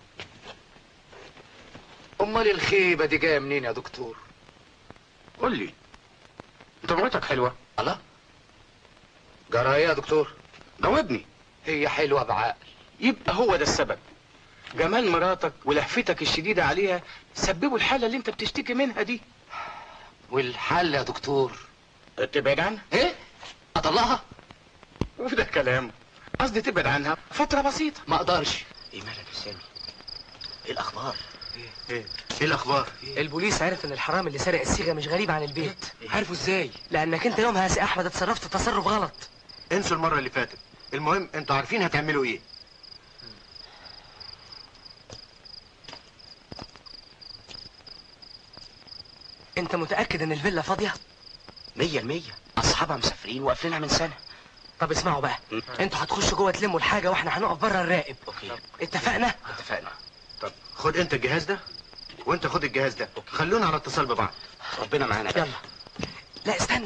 [SPEAKER 5] امال الخيبه دي جايه منين يا دكتور
[SPEAKER 2] قول لي انت مراتك حلوة
[SPEAKER 5] الله جرى ايه يا دكتور
[SPEAKER 2] جاوبني
[SPEAKER 5] هي حلوه بعقل
[SPEAKER 2] يبقى هو ده السبب جمال مراتك ولهفتك الشديدة عليها سببوا الحالة اللي انت بتشتكي منها دي
[SPEAKER 5] والحل يا دكتور
[SPEAKER 2] تبعد عنها
[SPEAKER 5] ايه اطلعها
[SPEAKER 2] وده كلام قصدي تبعد عنها فترة بسيطة
[SPEAKER 5] ما اقدرش
[SPEAKER 2] ايه مالك يا سامي ايه الاخبار
[SPEAKER 5] ايه ايه الاخبار
[SPEAKER 6] البوليس عرف ان الحرام اللي سرق الصيغه مش غريب عن البيت
[SPEAKER 2] عارفه ازاي
[SPEAKER 6] لانك انت يومها يا سي احمد اتصرفت تصرف غلط
[SPEAKER 15] انسوا المره اللي فاتت المهم انتوا عارفين هتعملوا ايه
[SPEAKER 6] انت متاكد ان الفيلا فاضيه
[SPEAKER 2] مية المية أصحابها مسافرين وقافلينها من سنة
[SPEAKER 6] طب اسمعوا بقى انتوا هتخشوا جوه تلموا الحاجه واحنا هنقف بره نراقب
[SPEAKER 2] اوكي
[SPEAKER 6] اتفقنا
[SPEAKER 2] اتفقنا
[SPEAKER 15] طب خد انت الجهاز ده وانت خد الجهاز ده خلونا على اتصال ببعض
[SPEAKER 2] ربنا معانا بقى.
[SPEAKER 6] يلا لا استنى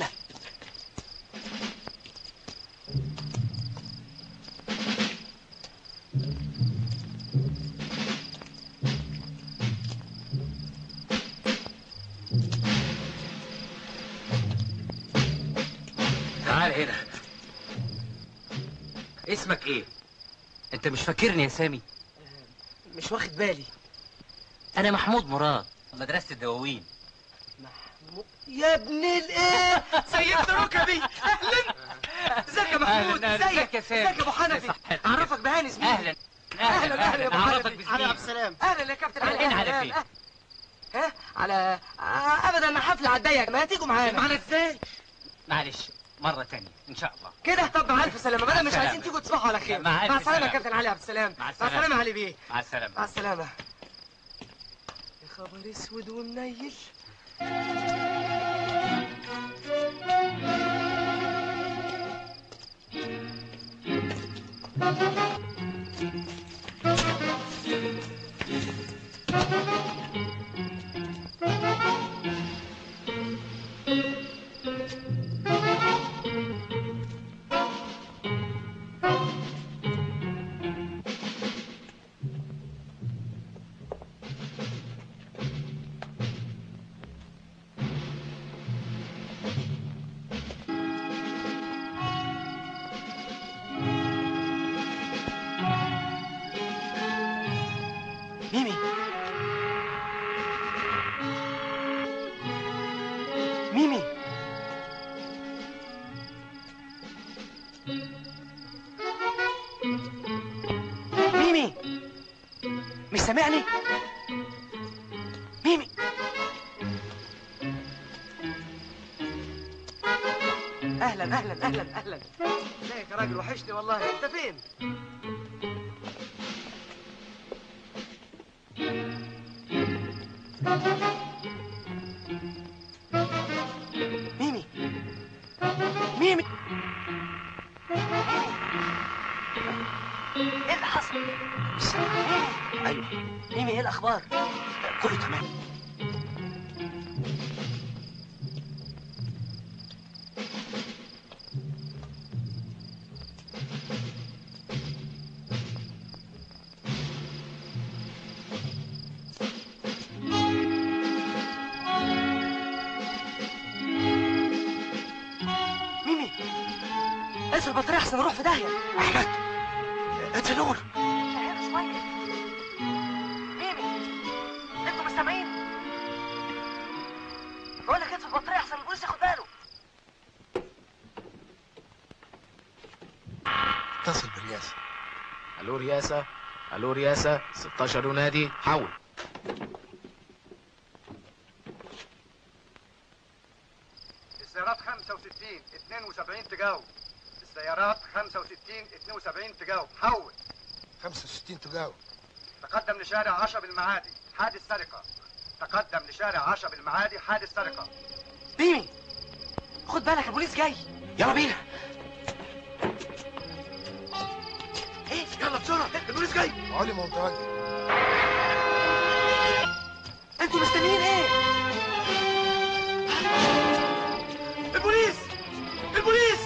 [SPEAKER 18] تعال هنا اسمك ايه انت مش فاكرني يا سامي
[SPEAKER 6] مش واخد بالي
[SPEAKER 18] انا محمود مراد مدرسة الدواوين
[SPEAKER 6] يا ابن الايه سيبت ركبي اهلا ازيك يا محمود
[SPEAKER 18] أهلاً،
[SPEAKER 6] ازيك
[SPEAKER 18] ازيك يا سامي؟
[SPEAKER 6] ازيك يا ابو حنفي اعرفك بهاني زميلي
[SPEAKER 18] اهلا
[SPEAKER 6] اهلا اهلا يا ابو
[SPEAKER 18] أعرفك
[SPEAKER 6] حنفي
[SPEAKER 18] بزميلي.
[SPEAKER 6] علي عبد السلام اهلا يا كابتن علي
[SPEAKER 18] رايحين على
[SPEAKER 6] أهلاً،
[SPEAKER 18] فين؟
[SPEAKER 6] أهلاً. ها على آه، ابدا حفله على الضيق ما تيجوا معانا
[SPEAKER 18] معانا ازاي معلش مرة تانية ان شاء الله
[SPEAKER 6] كده طب مع الف سلامه بقى مش
[SPEAKER 18] سلامة.
[SPEAKER 6] عايزين تيجوا تصبحوا على خير
[SPEAKER 18] مع ألف
[SPEAKER 6] مع السلامه يا
[SPEAKER 18] سلامة.
[SPEAKER 6] كابتن علي عبد السلام
[SPEAKER 18] مع
[SPEAKER 6] مع
[SPEAKER 18] السلامة.
[SPEAKER 6] السلامه يا علي بيه
[SPEAKER 18] مع السلامة
[SPEAKER 6] مع السلامه يا خبر اسود ومنيل ميمي ميمي ميمي مش سامعني ميمي اهلا اهلا اهلا اهلا ازيك يا راجل وحشني والله انت فين ميمي ميمي ايه اللي حصل؟ مش سامع ميمي ايوه ميمي ايه الاخبار؟
[SPEAKER 2] كله تمام
[SPEAKER 6] ميمي اسر البطارية احسن نروح في داهية احمد
[SPEAKER 2] انت نور
[SPEAKER 6] شوية شوية ميمي انتوا مش سامعين بقول لك اطفي البطارية احسن البوليس ياخد باله
[SPEAKER 2] اتصل بالرئاسة الو رياسة الو رياسة 16 ينادي حول
[SPEAKER 21] السيارات 65 72 تجاوب السيارات 65 72 تجاوب حول
[SPEAKER 24] 65 تجاوب
[SPEAKER 21] تقدم لشارع عشب المعادي حادث سرقة تقدم لشارع عشب المعادي حادث سرقة
[SPEAKER 6] ميمي خد بالك البوليس جاي
[SPEAKER 2] يلا بينا
[SPEAKER 6] ايه
[SPEAKER 24] يلا بسرعة البوليس جاي علي منتهي
[SPEAKER 6] انتوا مستنيين ايه؟ البوليس البوليس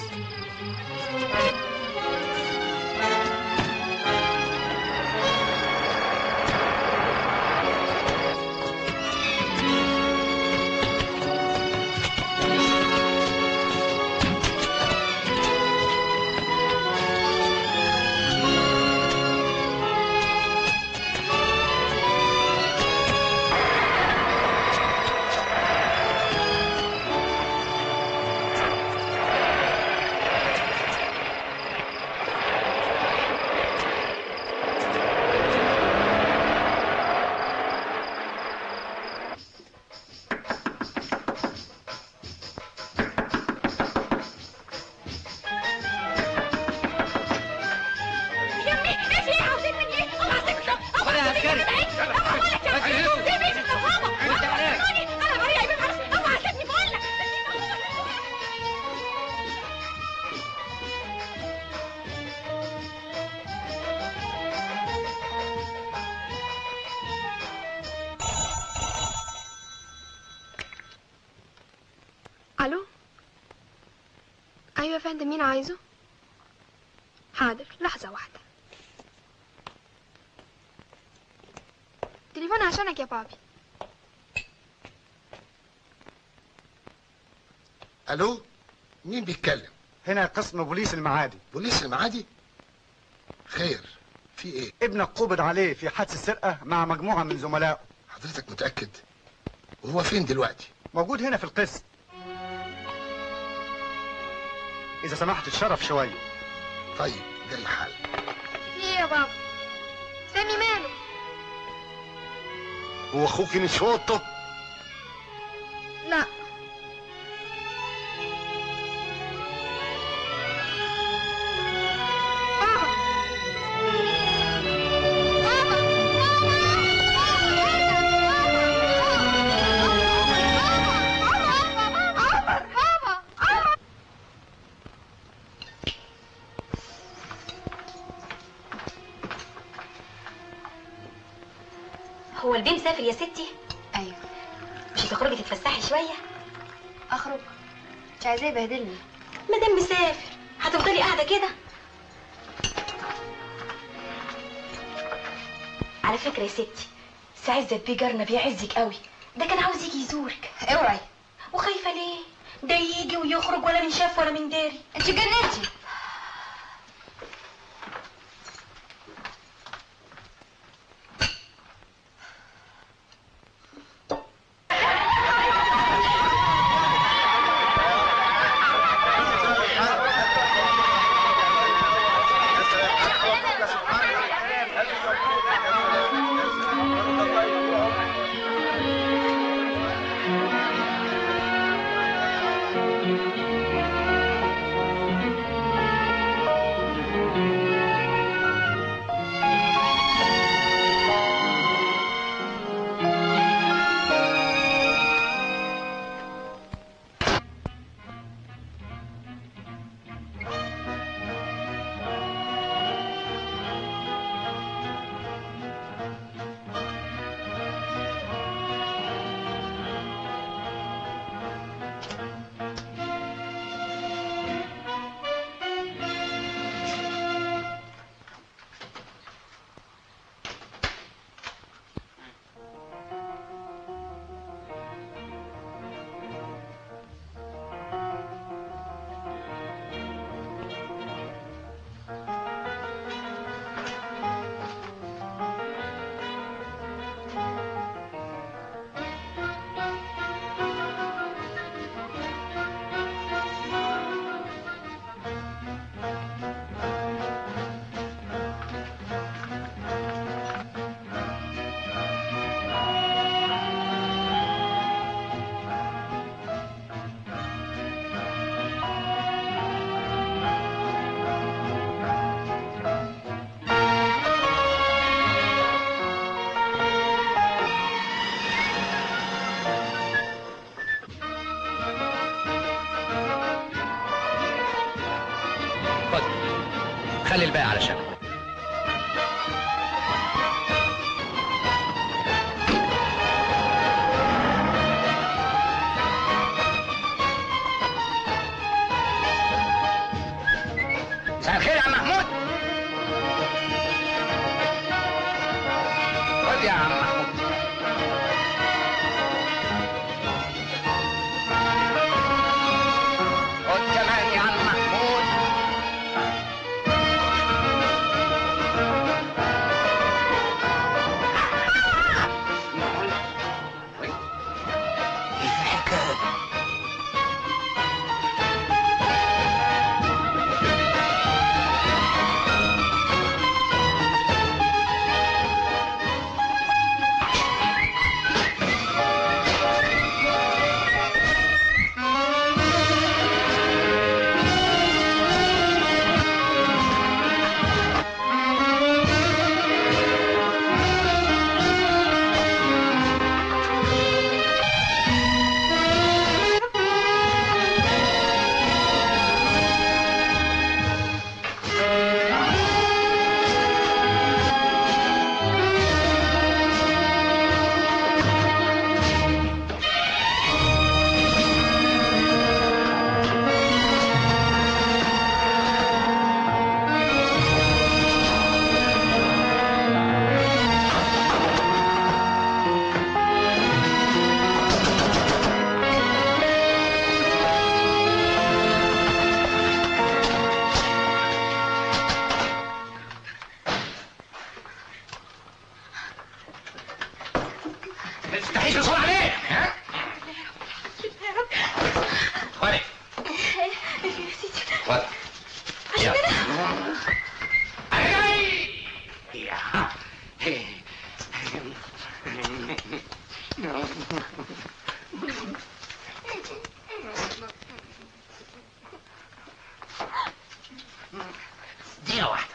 [SPEAKER 17] الو ايوه يا فندم مين عايزه حاضر لحظه واحده تليفون عشانك يا بابي
[SPEAKER 24] الو مين بيتكلم
[SPEAKER 21] هنا قسم بوليس المعادي
[SPEAKER 24] بوليس المعادي خير في ايه
[SPEAKER 21] ابنك قبض عليه في حادث سرقة مع مجموعة من زملائه
[SPEAKER 24] حضرتك متأكد وهو فين دلوقتي
[SPEAKER 21] موجود هنا في القسم إذا سمحت الشرف شوية
[SPEAKER 24] طيب جاي حال
[SPEAKER 17] في ايه يا بابا سامي ماله
[SPEAKER 24] هو اخوك مش وطه
[SPEAKER 17] لا
[SPEAKER 20] هو البيه مسافر يا ستي
[SPEAKER 17] ايوه
[SPEAKER 20] مش هتخرجي تتفسحي شويه
[SPEAKER 17] اخرج مش عايزاه يبهدلني
[SPEAKER 20] ما دام مسافر هتفضلي قاعده كده على فكره يا ستي سعزت بيه جارنا بيعزك قوي ده كان عاوز يجي يزورك
[SPEAKER 17] اوعي
[SPEAKER 20] وخايفه ليه ده يجي ويخرج ولا من شاف ولا من داري
[SPEAKER 17] انت جننتي
[SPEAKER 5] خلي الباقي علشان مساء الخير يا عم محمود خد يا عم محمود خد كمان يا عم محمود
[SPEAKER 2] دقيقة واحدة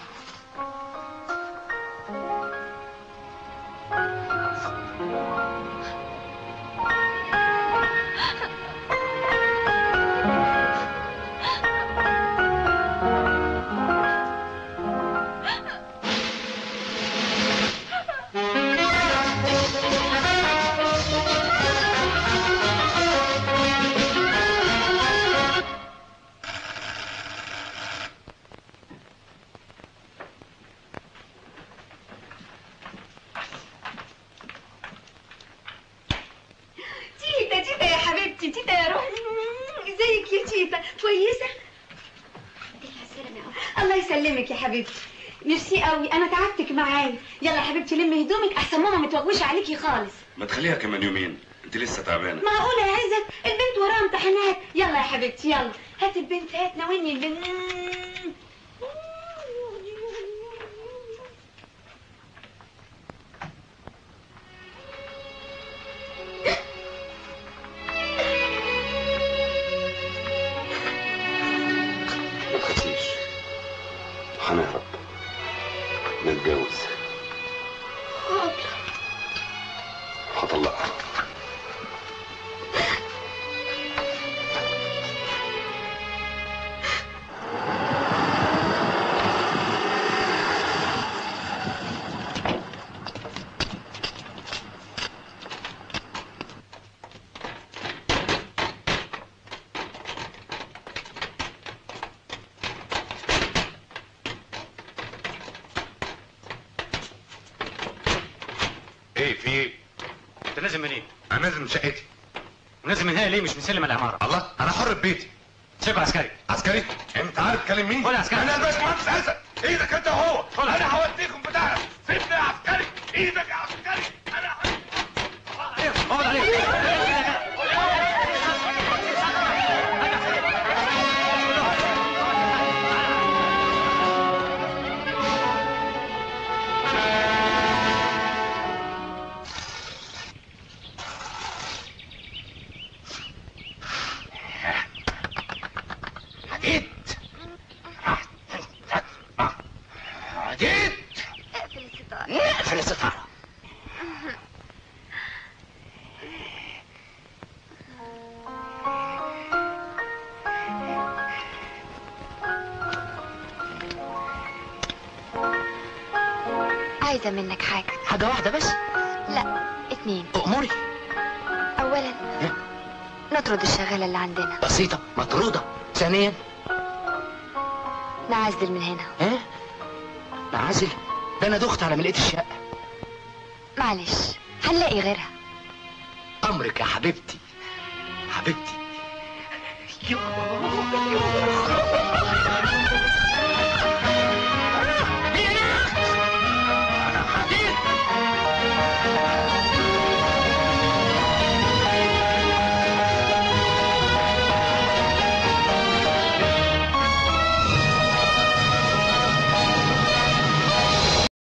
[SPEAKER 8] تيتا تيتا يا حبيبتي تيتا يا روحي ازيك يا تيتا كويسه الله يسلمك يا حبيبتي ميرسي قوي انا تعبتك معايا يلا يا حبيبتي لمي هدومك احسن ماما متوغوشه عليكي خالص
[SPEAKER 11] ما تخليها كمان يومين انت لسه تعبانه
[SPEAKER 8] معقوله يا عزت البنت وراها امتحانات يلا يا حبيبتي يلا هات البنت هات ناولني البنت
[SPEAKER 11] ما تخافيش هنهرب نتجوز هطلقها
[SPEAKER 15] ايه في ايه؟
[SPEAKER 7] انت نازل منين؟
[SPEAKER 15] انا نازل من شقتي
[SPEAKER 7] ونازل من هنا ليه مش مسلم العماره؟
[SPEAKER 15] الله انا حر في بيتي
[SPEAKER 7] شايفه عسكري
[SPEAKER 15] عسكري؟ انت عارف تكلم مين؟
[SPEAKER 7] قول يا عسكري.
[SPEAKER 15] انا الباشمهندس اسد ايدك انت وهو انا هوديكم في داهيه سيبني يا عسكري ايدك يا عسكري انا
[SPEAKER 7] اقعد عليك
[SPEAKER 2] عديد عديد
[SPEAKER 14] اقفل الستار
[SPEAKER 2] اقفل الستارة
[SPEAKER 14] عايزة منك حاجة
[SPEAKER 2] حاجة واحدة بس
[SPEAKER 14] لا اتنين
[SPEAKER 2] أموري
[SPEAKER 14] أولا نطرد الشغالة اللي عندنا
[SPEAKER 2] بسيطة مطرودة ثانيا
[SPEAKER 14] نعزل من هنا
[SPEAKER 2] ها نعزل ده انا دخت على ملقيت الشقة
[SPEAKER 14] معلش هنلاقي غيرها
[SPEAKER 2] امرك يا حبيبتي حبيبتي
[SPEAKER 14] يوه.